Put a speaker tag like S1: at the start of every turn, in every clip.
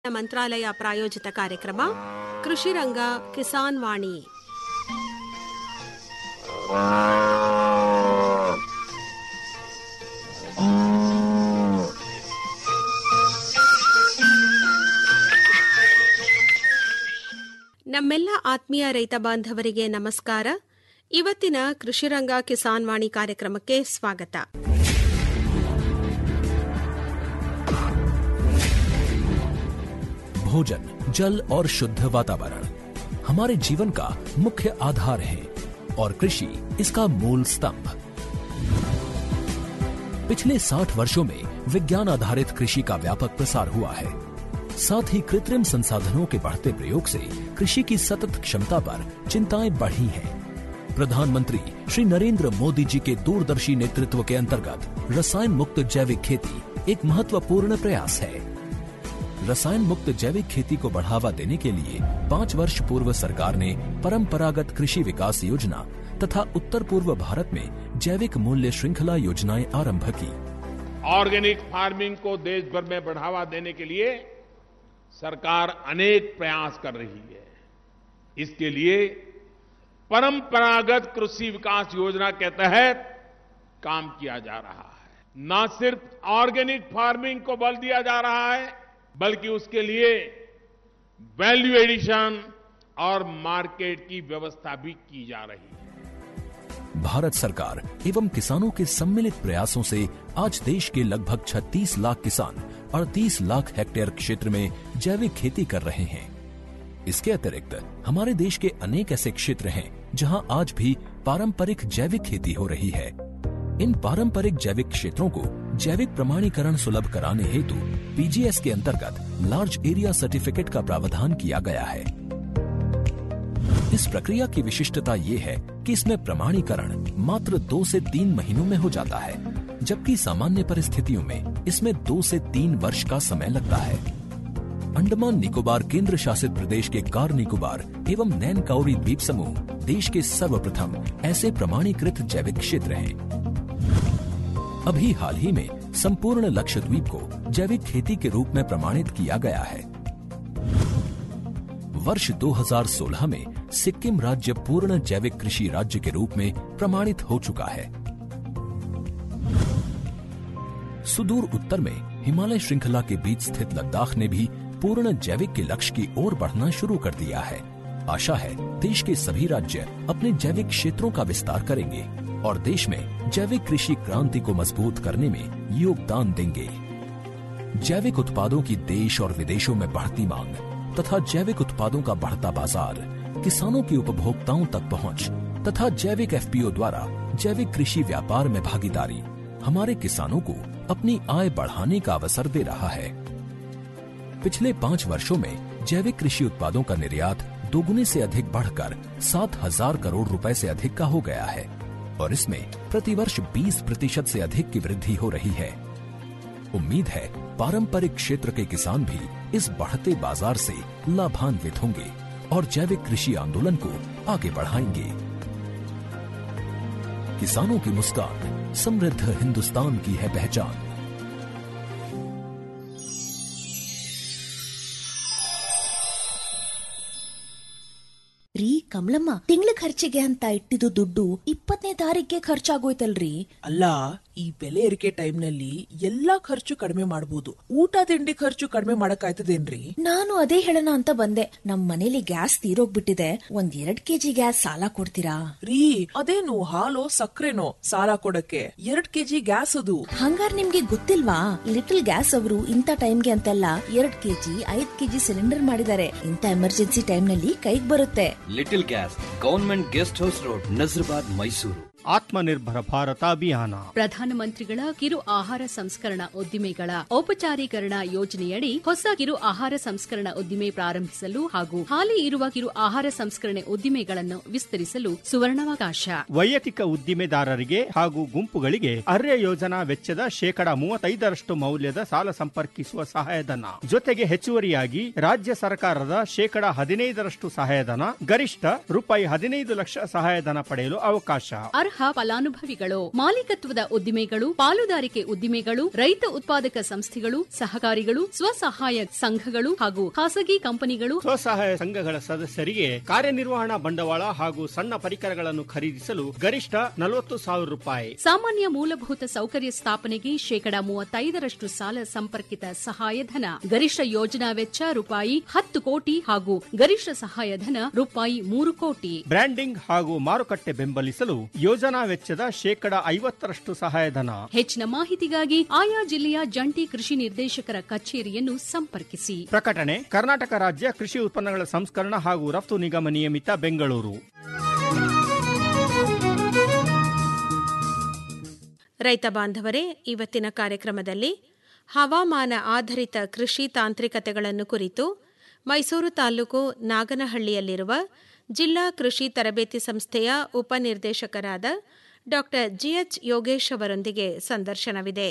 S1: ಮಂತ್ರಾಲಯ ಪ್ರಾಯೋಜಿತ ಕಾರ್ಯಕ್ರಮ ಕೃಷಿ ರಂಗ ಕಿಸಾನ್ ವಾಣಿ ನಮ್ಮೆಲ್ಲ ಆತ್ಮೀಯ ರೈತ ಬಾಂಧವರಿಗೆ ನಮಸ್ಕಾರ ಇವತ್ತಿನ ಕೃಷಿರಂಗ ಕಿಸಾನ್ ವಾಣಿ ಕಾರ್ಯಕ್ರಮಕ್ಕೆ ಸ್ವಾಗತ
S2: भोजन जल और शुद्ध वातावरण हमारे जीवन का मुख्य आधार है और कृषि इसका मूल स्तंभ पिछले 60 वर्षों में विज्ञान आधारित कृषि का व्यापक प्रसार हुआ है साथ ही कृत्रिम संसाधनों के बढ़ते प्रयोग से कृषि की सतत क्षमता पर चिंताएं बढ़ी हैं प्रधानमंत्री श्री नरेंद्र मोदी जी के दूरदर्शी नेतृत्व के अंतर्गत रसायन मुक्त जैविक खेती एक महत्वपूर्ण प्रयास है रसायन मुक्त जैविक खेती को बढ़ावा देने के लिए पाँच वर्ष पूर्व सरकार ने परंपरागत कृषि विकास योजना तथा उत्तर पूर्व भारत में जैविक मूल्य श्रृंखला योजनाएं आरंभ की
S3: ऑर्गेनिक फार्मिंग को देश भर में बढ़ावा देने के लिए सरकार अनेक प्रयास कर रही है इसके लिए परंपरागत कृषि विकास योजना के तहत काम किया जा रहा है न सिर्फ ऑर्गेनिक फार्मिंग को बल दिया जा रहा है बल्कि उसके लिए वैल्यू एडिशन और मार्केट की व्यवस्था भी की जा रही है
S2: भारत सरकार एवं किसानों के सम्मिलित प्रयासों से आज देश के लगभग 36 लाख किसान 38 लाख हेक्टेयर क्षेत्र में जैविक खेती कर रहे हैं इसके अतिरिक्त हमारे देश के अनेक ऐसे क्षेत्र हैं जहां आज भी पारंपरिक जैविक खेती हो रही है इन पारंपरिक जैविक क्षेत्रों को जैविक प्रमाणीकरण सुलभ कराने हेतु पीजीएस के अंतर्गत लार्ज एरिया सर्टिफिकेट का प्रावधान किया गया है इस प्रक्रिया की विशिष्टता ये है कि इसमें प्रमाणीकरण मात्र दो से तीन महीनों में हो जाता है जबकि सामान्य परिस्थितियों में इसमें दो से तीन वर्ष का समय लगता है अंडमान निकोबार केंद्र शासित प्रदेश के कार निकोबार एवं नैन काउरी द्वीप समूह देश के सर्वप्रथम ऐसे प्रमाणीकृत जैविक क्षेत्र हैं अभी हाल ही में संपूर्ण लक्षद्वीप को जैविक खेती के रूप में प्रमाणित किया गया है वर्ष 2016 में सिक्किम राज्य पूर्ण जैविक कृषि राज्य के रूप में प्रमाणित हो चुका है सुदूर उत्तर में हिमालय श्रृंखला के बीच स्थित लद्दाख ने भी पूर्ण जैविक के लक्ष्य की ओर बढ़ना शुरू कर दिया है आशा है देश के सभी राज्य अपने जैविक क्षेत्रों का विस्तार करेंगे और देश में जैविक कृषि क्रांति को मजबूत करने में योगदान देंगे जैविक उत्पादों की देश और विदेशों में बढ़ती मांग तथा जैविक उत्पादों का बढ़ता बाजार किसानों की उपभोक्ताओं तक पहुंच तथा जैविक एफपीओ द्वारा जैविक कृषि व्यापार में भागीदारी हमारे किसानों को अपनी आय बढ़ाने का अवसर दे रहा है पिछले पाँच वर्षों में जैविक कृषि उत्पादों का निर्यात दोगुने से अधिक बढ़कर सात हजार करोड़ रुपए से अधिक का हो गया है और इसमें प्रतिवर्ष 20 प्रतिशत से अधिक की वृद्धि हो रही है उम्मीद है पारंपरिक क्षेत्र के किसान भी इस बढ़ते बाजार से लाभान्वित होंगे और जैविक कृषि आंदोलन को आगे बढ़ाएंगे किसानों की मुस्कान समृद्ध हिंदुस्तान की है पहचान
S4: ರೀ ಕಮಲಮ್ಮ ತಿಂಗಳ ಖರ್ಚಿಗೆ ಅಂತ ಇಟ್ಟಿದ್ದು ದುಡ್ಡು ಇಪ್ಪತ್ತನೇ ತಾರೀಕಿಗೆ ಖರ್ಚಾಗೋಯ್ತಲ್ರಿ
S5: ಅಲ್ಲ ಈ ಬೆಲೆ ಏರಿಕೆ ಟೈಮ್ನಲ್ಲಿ ಎಲ್ಲಾ ಖರ್ಚು ಕಡಿಮೆ ಮಾಡಬಹುದು ಊಟ ತಿಂಡಿ ಖರ್ಚು ಕಡಿಮೆ ಮಾಡಕ್ಕಾಯ್ತದೇನ್ರಿ
S4: ನಾನು ಅದೇ ಹೇಳೋಣ ಅಂತ ಬಂದೆ ನಮ್ ಮನೇಲಿ ಗ್ಯಾಸ್ ತೀರೋಗ್ಬಿಟ್ಟಿದೆ ಒಂದ್ ಎರಡ್ ಕೆಜಿ ಗ್ಯಾಸ್ ಸಾಲ ಕೊಡ್ತೀರಾ
S5: ರೀ ಅದೇನು ಹಾಲು ಸಕ್ಕರೆನೋ ಸಾಲ ಕೊಡಕ್ಕೆ ಎರಡ್ ಕೆಜಿ ಗ್ಯಾಸ್ ಅದು
S4: ಹಂಗಾರ್ ನಿಮ್ಗೆ ಗೊತ್ತಿಲ್ವಾ ಲಿಟಲ್ ಗ್ಯಾಸ್ ಅವರು ಇಂಥ ಟೈಮ್ಗೆ ಅಂತೆಲ್ಲ ಎರಡ್ ಕೆಜಿ ಐದ್ ಕೆಜಿ ಸಿಲಿಂಡರ್ ಮಾಡಿದ್ದಾರೆ ಇಂಥ ಎಮರ್ಜೆನ್ಸಿ ಟೈಮ್ ನಲ್ಲಿ ಕೈಗ್ ಬರುತ್ತೆ
S6: little gas government guest house road Nazarbad Mysuru
S7: Atmanirbhar Bharat Abhiyan
S8: ಪ್ರಧಾನಮಂತ್ರಿಗಳ ಕಿರು ಆಹಾರ ಸಂಸ್ಕರಣಾ ಉದ್ದಿಮೆಗಳ ಔಪಚಾರೀಕರಣ ಯೋಜನೆಯಡಿ ಹೊಸ ಕಿರು ಆಹಾರ ಸಂಸ್ಕರಣಾ ಉದ್ದಿಮೆ ಪ್ರಾರಂಭಿಸಲು ಹಾಗೂ ಹಾಲಿ ಇರುವ ಕಿರು ಆಹಾರ ಸಂಸ್ಕರಣೆ ಉದ್ದಿಮೆಗಳನ್ನು ವಿಸ್ತರಿಸಲು ಸುವರ್ಣಾವಕಾಶ
S7: ವೈಯಕ್ತಿಕ ಉದ್ದಿಮೆದಾರರಿಗೆ ಹಾಗೂ ಗುಂಪುಗಳಿಗೆ ಅರ್ಯ ಯೋಜನಾ ವೆಚ್ಚದ ಶೇಕಡ ಮೂವತ್ತೈದರಷ್ಟು ಮೌಲ್ಯದ ಸಾಲ ಸಂಪರ್ಕಿಸುವ ಸಹಾಯಧನ ಜೊತೆಗೆ ಹೆಚ್ಚುವರಿಯಾಗಿ ರಾಜ್ಯ ಸರ್ಕಾರದ ಶೇಕಡ ಹದಿನೈದರಷ್ಟು ಸಹಾಯಧನ ಗರಿಷ್ಠ ರೂಪಾಯಿ ಹದಿನೈದು ಲಕ್ಷ ಸಹಾಯಧನ ಪಡೆಯಲು ಅವಕಾಶ
S8: ಅರ್ಹ ಅರ್ಹ ಫಲಾನುಭವಿಗಳು ಮಾಲೀಕತ್ವದ ಉದ್ದಿಮೆಗಳು ಪಾಲುದಾರಿಕೆ ಉದ್ದಿಮೆಗಳು ರೈತ ಉತ್ಪಾದಕ ಸಂಸ್ಥೆಗಳು ಸಹಕಾರಿಗಳು ಸ್ವಸಹಾಯ ಸಂಘಗಳು ಹಾಗೂ ಖಾಸಗಿ ಕಂಪನಿಗಳು
S7: ಸ್ವಸಹಾಯ ಸಂಘಗಳ ಸದಸ್ಯರಿಗೆ ಕಾರ್ಯನಿರ್ವಹಣಾ ಬಂಡವಾಳ ಹಾಗೂ ಸಣ್ಣ ಪರಿಕರಗಳನ್ನು ಖರೀದಿಸಲು ಗರಿಷ್ಠ ನಲವತ್ತು ಸಾವಿರ ರೂಪಾಯಿ
S8: ಸಾಮಾನ್ಯ ಮೂಲಭೂತ ಸೌಕರ್ಯ ಸ್ಥಾಪನೆಗೆ ಶೇಕಡ ಮೂವತ್ತೈದರಷ್ಟು ಸಾಲ ಸಂಪರ್ಕಿತ ಸಹಾಯಧನ ಗರಿಷ್ಠ ಯೋಜನಾ ವೆಚ್ಚ ರೂಪಾಯಿ ಹತ್ತು ಕೋಟಿ ಹಾಗೂ ಗರಿಷ್ಠ ಸಹಾಯಧನ ರೂಪಾಯಿ ಮೂರು ಕೋಟಿ
S7: ಬ್ರ್ಯಾಂಡಿಂಗ್ ಹಾಗೂ ಮಾರುಕಟ್ಟೆ ಬೆಂಬಲಿಸಲು ಯೋಜನಾ ವೆಚ್ಚದ ಶೇಕಡ ಐವತ್ತರಷ್ಟು ಸಹಾಯಧನ
S8: ಹೆಚ್ಚಿನ ಮಾಹಿತಿಗಾಗಿ ಆಯಾ ಜಿಲ್ಲೆಯ ಜಂಟಿ ಕೃಷಿ ನಿರ್ದೇಶಕರ ಕಚೇರಿಯನ್ನು ಸಂಪರ್ಕಿಸಿ
S7: ಪ್ರಕಟಣೆ ಕರ್ನಾಟಕ ರಾಜ್ಯ ಕೃಷಿ ಉತ್ಪನ್ನಗಳ ಸಂಸ್ಕರಣ ಹಾಗೂ ರಫ್ತು ನಿಗಮ ನಿಯಮಿತ ಬೆಂಗಳೂರು
S1: ರೈತ ಬಾಂಧವರೇ ಇವತ್ತಿನ ಕಾರ್ಯಕ್ರಮದಲ್ಲಿ ಹವಾಮಾನ ಆಧಾರಿತ ಕೃಷಿ ತಾಂತ್ರಿಕತೆಗಳನ್ನು ಕುರಿತು ಮೈಸೂರು ತಾಲೂಕು ನಾಗನಹಳ್ಳಿಯಲ್ಲಿರುವ ಜಿಲ್ಲಾ ಕೃಷಿ ತರಬೇತಿ ಸಂಸ್ಥೆಯ ಉಪನಿರ್ದೇಶಕರಾದ ಡಾ ಜಿಎಚ್ ಯೋಗೇಶ್ ಅವರೊಂದಿಗೆ ಸಂದರ್ಶನವಿದೆ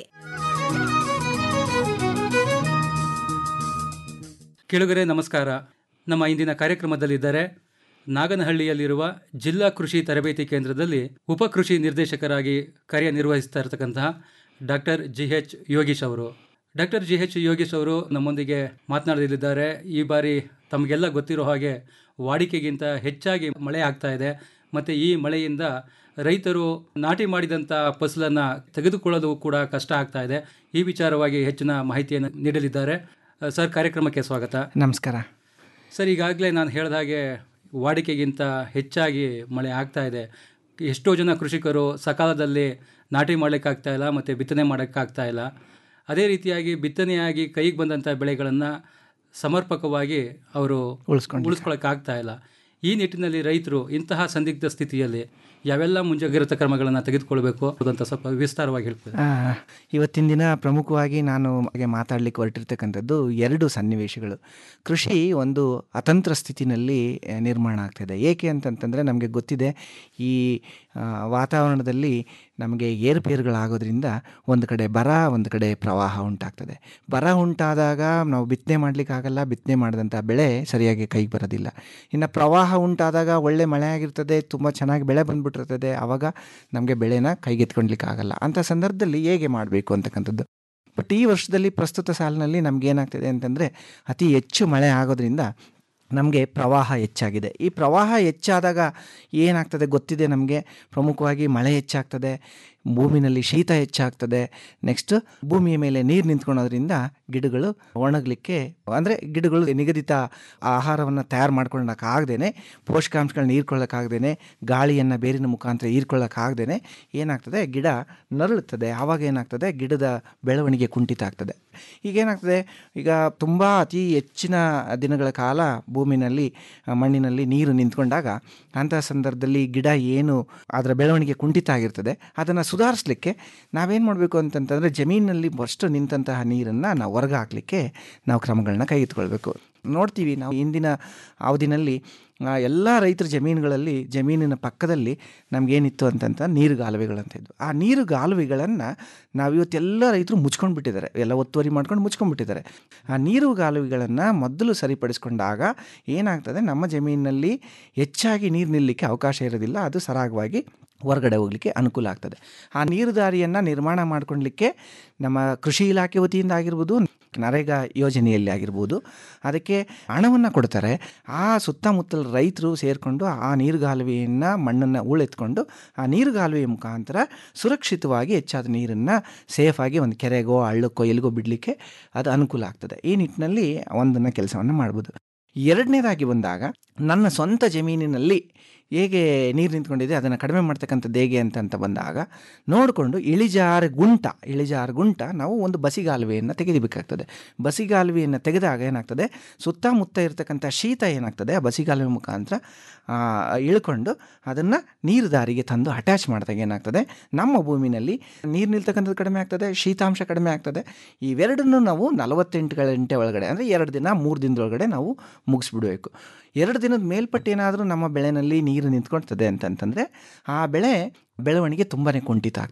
S9: ಕೆಳಗರೆ ನಮಸ್ಕಾರ ನಮ್ಮ ಇಂದಿನ ಕಾರ್ಯಕ್ರಮದಲ್ಲಿದ್ದಾರೆ ನಾಗನಹಳ್ಳಿಯಲ್ಲಿರುವ ಜಿಲ್ಲಾ ಕೃಷಿ ತರಬೇತಿ ಕೇಂದ್ರದಲ್ಲಿ ಉಪಕೃಷಿ ನಿರ್ದೇಶಕರಾಗಿ ಕಾರ್ಯನಿರ್ವಹಿಸ್ತಾ ಇರತಕ್ಕಂತಹ ಡಾಕ್ಟರ್ ಜಿ ಎಚ್ ಯೋಗೀಶ್ ಅವರು ಡಾಕ್ಟರ್ ಜಿ ಎಚ್ ಯೋಗೀಶ್ ಅವರು ನಮ್ಮೊಂದಿಗೆ ಮಾತನಾಡಲಿದ್ದಾರೆ ಈ ಬಾರಿ ತಮಗೆಲ್ಲ ಗೊತ್ತಿರೋ ಹಾಗೆ ವಾಡಿಕೆಗಿಂತ ಹೆಚ್ಚಾಗಿ ಮಳೆ ಆಗ್ತಾ ಇದೆ ಮತ್ತು ಈ ಮಳೆಯಿಂದ ರೈತರು ನಾಟಿ ಮಾಡಿದಂಥ ಫಸಲನ್ನು ತೆಗೆದುಕೊಳ್ಳೋದು ಕೂಡ ಕಷ್ಟ ಆಗ್ತಾ ಇದೆ ಈ ವಿಚಾರವಾಗಿ ಹೆಚ್ಚಿನ ಮಾಹಿತಿಯನ್ನು ನೀಡಲಿದ್ದಾರೆ ಸರ್ ಕಾರ್ಯಕ್ರಮಕ್ಕೆ ಸ್ವಾಗತ
S10: ನಮಸ್ಕಾರ
S9: ಸರ್ ಈಗಾಗಲೇ ನಾನು ಹೇಳಿದ ಹಾಗೆ ವಾಡಿಕೆಗಿಂತ ಹೆಚ್ಚಾಗಿ ಮಳೆ ಆಗ್ತಾ ಇದೆ ಎಷ್ಟೋ ಜನ ಕೃಷಿಕರು ಸಕಾಲದಲ್ಲಿ ನಾಟಿ ಮಾಡಲಿಕ್ಕಾಗ್ತಾ ಇಲ್ಲ ಮತ್ತು ಬಿತ್ತನೆ ಮಾಡೋಕ್ಕಾಗ್ತಾ ಇಲ್ಲ ಅದೇ ರೀತಿಯಾಗಿ ಬಿತ್ತನೆಯಾಗಿ ಕೈಗೆ ಬಂದಂಥ ಬೆಳೆಗಳನ್ನು ಸಮರ್ಪಕವಾಗಿ ಅವರು
S10: ಉಳಿಸ್ಕೊಂಡು
S9: ಉಳಿಸ್ಕೊಳ್ಳೋಕ್ಕಾಗ್ತಾ ಇಲ್ಲ ಈ ನಿಟ್ಟಿನಲ್ಲಿ ರೈತರು ಇಂತಹ ಸಂದಿಗ್ಧ ಸ್ಥಿತಿಯಲ್ಲಿ ಯಾವೆಲ್ಲ ಮುಂಜಾಗ್ರತಾ ಕ್ರಮಗಳನ್ನು ತೆಗೆದುಕೊಳ್ಬೇಕು ಅಂತ ಸ್ವಲ್ಪ ವಿಸ್ತಾರವಾಗಿ ಹೇಳ್ಬೋದು
S10: ಆ, ಇವತ್ತಿನ ದಿನ ಪ್ರಮುಖವಾಗಿ ನಾನು ಹಾಗೆ ಮಾತಾಡಲಿಕ್ಕೆ ಹೊರಟಿರ್ತಕ್ಕಂಥದ್ದು ಎರಡು ಸನ್ನಿವೇಶಗಳು ಕೃಷಿ ಒಂದು ಅತಂತ್ರ ಸ್ಥಿತಿನಲ್ಲಿ ಆ, ನಿರ್ಮಾಣ ಆಗ್ತಾಯಿದೆ ಏಕೆ ಅಂತಂತಂದರೆ ನಮಗೆ ಗೊತ್ತಿದೆ ಈ ಆ, ವಾತಾವರಣದಲ್ಲಿ ನಮಗೆ ಏರುಪೇರುಗಳಾಗೋದ್ರಿಂದ ಒಂದು ಕಡೆ ಬರ ಒಂದು ಕಡೆ ಪ್ರವಾಹ ಉಂಟಾಗ್ತದೆ ಬರ ಉಂಟಾದಾಗ ನಾವು ಬಿತ್ತನೆ ಮಾಡಲಿಕ್ಕಾಗಲ್ಲ ಬಿತ್ತನೆ ಮಾಡಿದಂಥ ಬೆಳೆ ಸರಿಯಾಗಿ ಕೈಗೆ ಬರೋದಿಲ್ಲ ಇನ್ನು ಪ್ರವಾಹ ಉಂಟಾದಾಗ ಒಳ್ಳೆ ಮಳೆ ಆಗಿರ್ತದೆ ತುಂಬ ಚೆನ್ನಾಗಿ ಬೆಳೆ ಬಂದ್ಬಿಟ್ಟಿರ್ತದೆ ಆವಾಗ ನಮಗೆ ಬೆಳೆನ ಕೈಗೆತ್ಕೊಳ್ಲಿಕ್ಕಾಗಲ್ಲ ಅಂಥ ಸಂದರ್ಭದಲ್ಲಿ ಹೇಗೆ ಮಾಡಬೇಕು ಅಂತಕ್ಕಂಥದ್ದು ಬಟ್ ಈ ವರ್ಷದಲ್ಲಿ ಪ್ರಸ್ತುತ ಸಾಲಿನಲ್ಲಿ ನಮಗೇನಾಗ್ತದೆ ಅಂತಂದರೆ ಅತಿ ಹೆಚ್ಚು ಮಳೆ ಆಗೋದ್ರಿಂದ ನಮಗೆ ಪ್ರವಾಹ ಹೆಚ್ಚಾಗಿದೆ ಈ ಪ್ರವಾಹ ಹೆಚ್ಚಾದಾಗ ಏನಾಗ್ತದೆ ಗೊತ್ತಿದೆ ನಮಗೆ ಪ್ರಮುಖವಾಗಿ ಮಳೆ ಹೆಚ್ಚಾಗ್ತದೆ ಭೂಮಿನಲ್ಲಿ ಶೀತ ಹೆಚ್ಚಾಗ್ತದೆ ನೆಕ್ಸ್ಟ್ ಭೂಮಿಯ ಮೇಲೆ ನೀರು ನಿಂತ್ಕೊಳ್ಳೋದ್ರಿಂದ ಗಿಡಗಳು ಒಣಗಲಿಕ್ಕೆ ಅಂದರೆ ಗಿಡಗಳು ನಿಗದಿತ ಆಹಾರವನ್ನು ತಯಾರು ಮಾಡ್ಕೊಳ್ಳೋಕ್ಕಾಗ್ದೇ ಪೋಷಕಾಂಶಗಳನ್ನ ಹೀರ್ಕೊಳ್ಳೋಕ್ಕಾಗ್ದೇ ಗಾಳಿಯನ್ನು ಬೇರಿನ ಮುಖಾಂತರ ಹೀರ್ಕೊಳ್ಳೋಕ್ಕಾಗ್ದೇ ಏನಾಗ್ತದೆ ಗಿಡ ನರಳುತ್ತದೆ ಆವಾಗ ಏನಾಗ್ತದೆ ಗಿಡದ ಬೆಳವಣಿಗೆ ಕುಂಠಿತ ಆಗ್ತದೆ ಈಗೇನಾಗ್ತದೆ ಈಗ ತುಂಬ ಅತಿ ಹೆಚ್ಚಿನ ದಿನಗಳ ಕಾಲ ಭೂಮಿನಲ್ಲಿ ಆ, ಮಣ್ಣಿನಲ್ಲಿ ನೀರು ನಿಂತ್ಕೊಂಡಾಗ ಅಂಥ ಸಂದರ್ಭದಲ್ಲಿ ಗಿಡ ಏನು ಅದರ ಬೆಳವಣಿಗೆ ಕುಂಠಿತ ಆಗಿರ್ತದೆ ಅದನ್ನು ಸುಧಾರಿಸ್ಲಿಕ್ಕೆ ನಾವೇನು ಮಾಡಬೇಕು ಅಂತಂತಂದರೆ ಜಮೀನಿನಲ್ಲಿ ಫಸ್ಟ್ ನಿಂತಹ ನೀರನ್ನು ನಾವು ಹೊರಗೆ ಹಾಕಲಿಕ್ಕೆ ನಾವು ಕ್ರಮಗಳನ್ನ ಕೈಗೆತ್ಕೊಳ್ಬೇಕು ನೋಡ್ತೀವಿ ನಾವು ಇಂದಿನ ಅವಧಿನಲ್ಲಿ ಎಲ್ಲ ರೈತರ ಜಮೀನುಗಳಲ್ಲಿ ಜಮೀನಿನ ಪಕ್ಕದಲ್ಲಿ ನಮಗೇನಿತ್ತು ಅಂತಂತ ನೀರುಗಾಲುವೆಗಳಂತ ಇದ್ವು ಆ ನೀರುಗಾಲುವೆಗಳನ್ನು ನಾವು ಇವತ್ತೆಲ್ಲ ರೈತರು ಮುಚ್ಕೊಂಡು ಬಿಟ್ಟಿದ್ದಾರೆ ಎಲ್ಲ ಒತ್ತುವರಿ ಮಾಡ್ಕೊಂಡು ಮುಚ್ಕೊಂಡ್ಬಿಟ್ಟಿದ್ದಾರೆ ಆ ನೀರುಗಾಲುವೆಗಳನ್ನು ಮೊದಲು ಸರಿಪಡಿಸ್ಕೊಂಡಾಗ ಏನಾಗ್ತದೆ ನಮ್ಮ ಜಮೀನಿನಲ್ಲಿ ಹೆಚ್ಚಾಗಿ ನೀರು ನಿಲ್ಲಲಿಕ್ಕೆ ಅವಕಾಶ ಇರೋದಿಲ್ಲ ಅದು ಸರಾಗವಾಗಿ ಹೊರಗಡೆ ಹೋಗಲಿಕ್ಕೆ ಅನುಕೂಲ ಆಗ್ತದೆ ಆ ನೀರು ದಾರಿಯನ್ನು ನಿರ್ಮಾಣ ಮಾಡ್ಕೊಳ್ಲಿಕ್ಕೆ ನಮ್ಮ ಕೃಷಿ ಇಲಾಖೆ ವತಿಯಿಂದ ಆಗಿರ್ಬೋದು ನರೇಗಾ ಯೋಜನೆಯಲ್ಲಿ ಆಗಿರ್ಬೋದು ಅದಕ್ಕೆ ಹಣವನ್ನು ಕೊಡ್ತಾರೆ ಆ ಸುತ್ತಮುತ್ತಲ ರೈತರು ಸೇರಿಕೊಂಡು ಆ ನೀರುಗಾಲುವೆಯನ್ನು ಮಣ್ಣನ್ನು ಉಳೆತ್ಕೊಂಡು ಆ ನೀರುಗಾಲುವೆಯ ಮುಖಾಂತರ ಸುರಕ್ಷಿತವಾಗಿ ಹೆಚ್ಚಾದ ನೀರನ್ನು ಸೇಫಾಗಿ ಒಂದು ಕೆರೆಗೋ ಹಳ್ಳಕ್ಕೋ ಎಲ್ಲಿಗೋ ಬಿಡಲಿಕ್ಕೆ ಅದು ಅನುಕೂಲ ಆಗ್ತದೆ ಈ ನಿಟ್ಟಿನಲ್ಲಿ ಒಂದನ್ನು ಕೆಲಸವನ್ನು ಮಾಡ್ಬೋದು ಎರಡನೇದಾಗಿ ಬಂದಾಗ ನನ್ನ ಸ್ವಂತ ಜಮೀನಿನಲ್ಲಿ ಹೇಗೆ ನೀರು ನಿಂತ್ಕೊಂಡಿದೆ ಅದನ್ನು ಕಡಿಮೆ ಮಾಡ್ತಕ್ಕಂಥದ್ದು ಹೇಗೆ ಅಂತ ಅಂತ ಬಂದಾಗ ನೋಡಿಕೊಂಡು ಇಳಿಜಾರು ಗುಂಟ ಇಳಿಜಾರು ಗುಂಟ ನಾವು ಒಂದು ಬಸಿಗಾಲುವೆಯನ್ನು ತೆಗೆದಿಬೇಕಾಗ್ತದೆ ಬಸಿಗಾಲುವೆಯನ್ನು ತೆಗೆದಾಗ ಏನಾಗ್ತದೆ ಸುತ್ತಮುತ್ತ ಇರತಕ್ಕಂಥ ಶೀತ ಏನಾಗ್ತದೆ ಆ ಬಸಿಗಾಲುವೆ ಮುಖಾಂತರ ಆ, ಇಳ್ಕೊಂಡು ಅದನ್ನು ನೀರು ದಾರಿಗೆ ತಂದು ಅಟ್ಯಾಚ್ ಮಾಡಿದಾಗ ಏನಾಗ್ತದೆ ನಮ್ಮ ಭೂಮಿನಲ್ಲಿ ನೀರು ನಿಲ್ತಕ್ಕಂಥದ್ದು ಕಡಿಮೆ ಆಗ್ತದೆ ಶೀತಾಂಶ ಕಡಿಮೆ ಆಗ್ತದೆ ಇವೆರಡನ್ನು ನಾವು ನಲವತ್ತೆಂಟು ಗಂಟೆ ಒಳಗಡೆ ಅಂದರೆ ಎರಡು ದಿನ ಮೂರು ದಿನದೊಳಗಡೆ ನಾವು ಮುಗಿಸ್ಬಿಡಬೇಕು ಎರಡು ದಿನದ ಮೇಲ್ಪಟ್ಟು ಏನಾದರೂ ನಮ್ಮ ಬೆಳೆನಲ್ಲಿ ನೀರು ನಿಂತ್ಕೊಳ್ತದೆ ಅಂತಂತಂದರೆ ಆ ಬೆಳೆ ಬೆಳವಣಿಗೆ ತುಂಬಾ ಕುಂಠಿತ ಆಗ್ತದೆ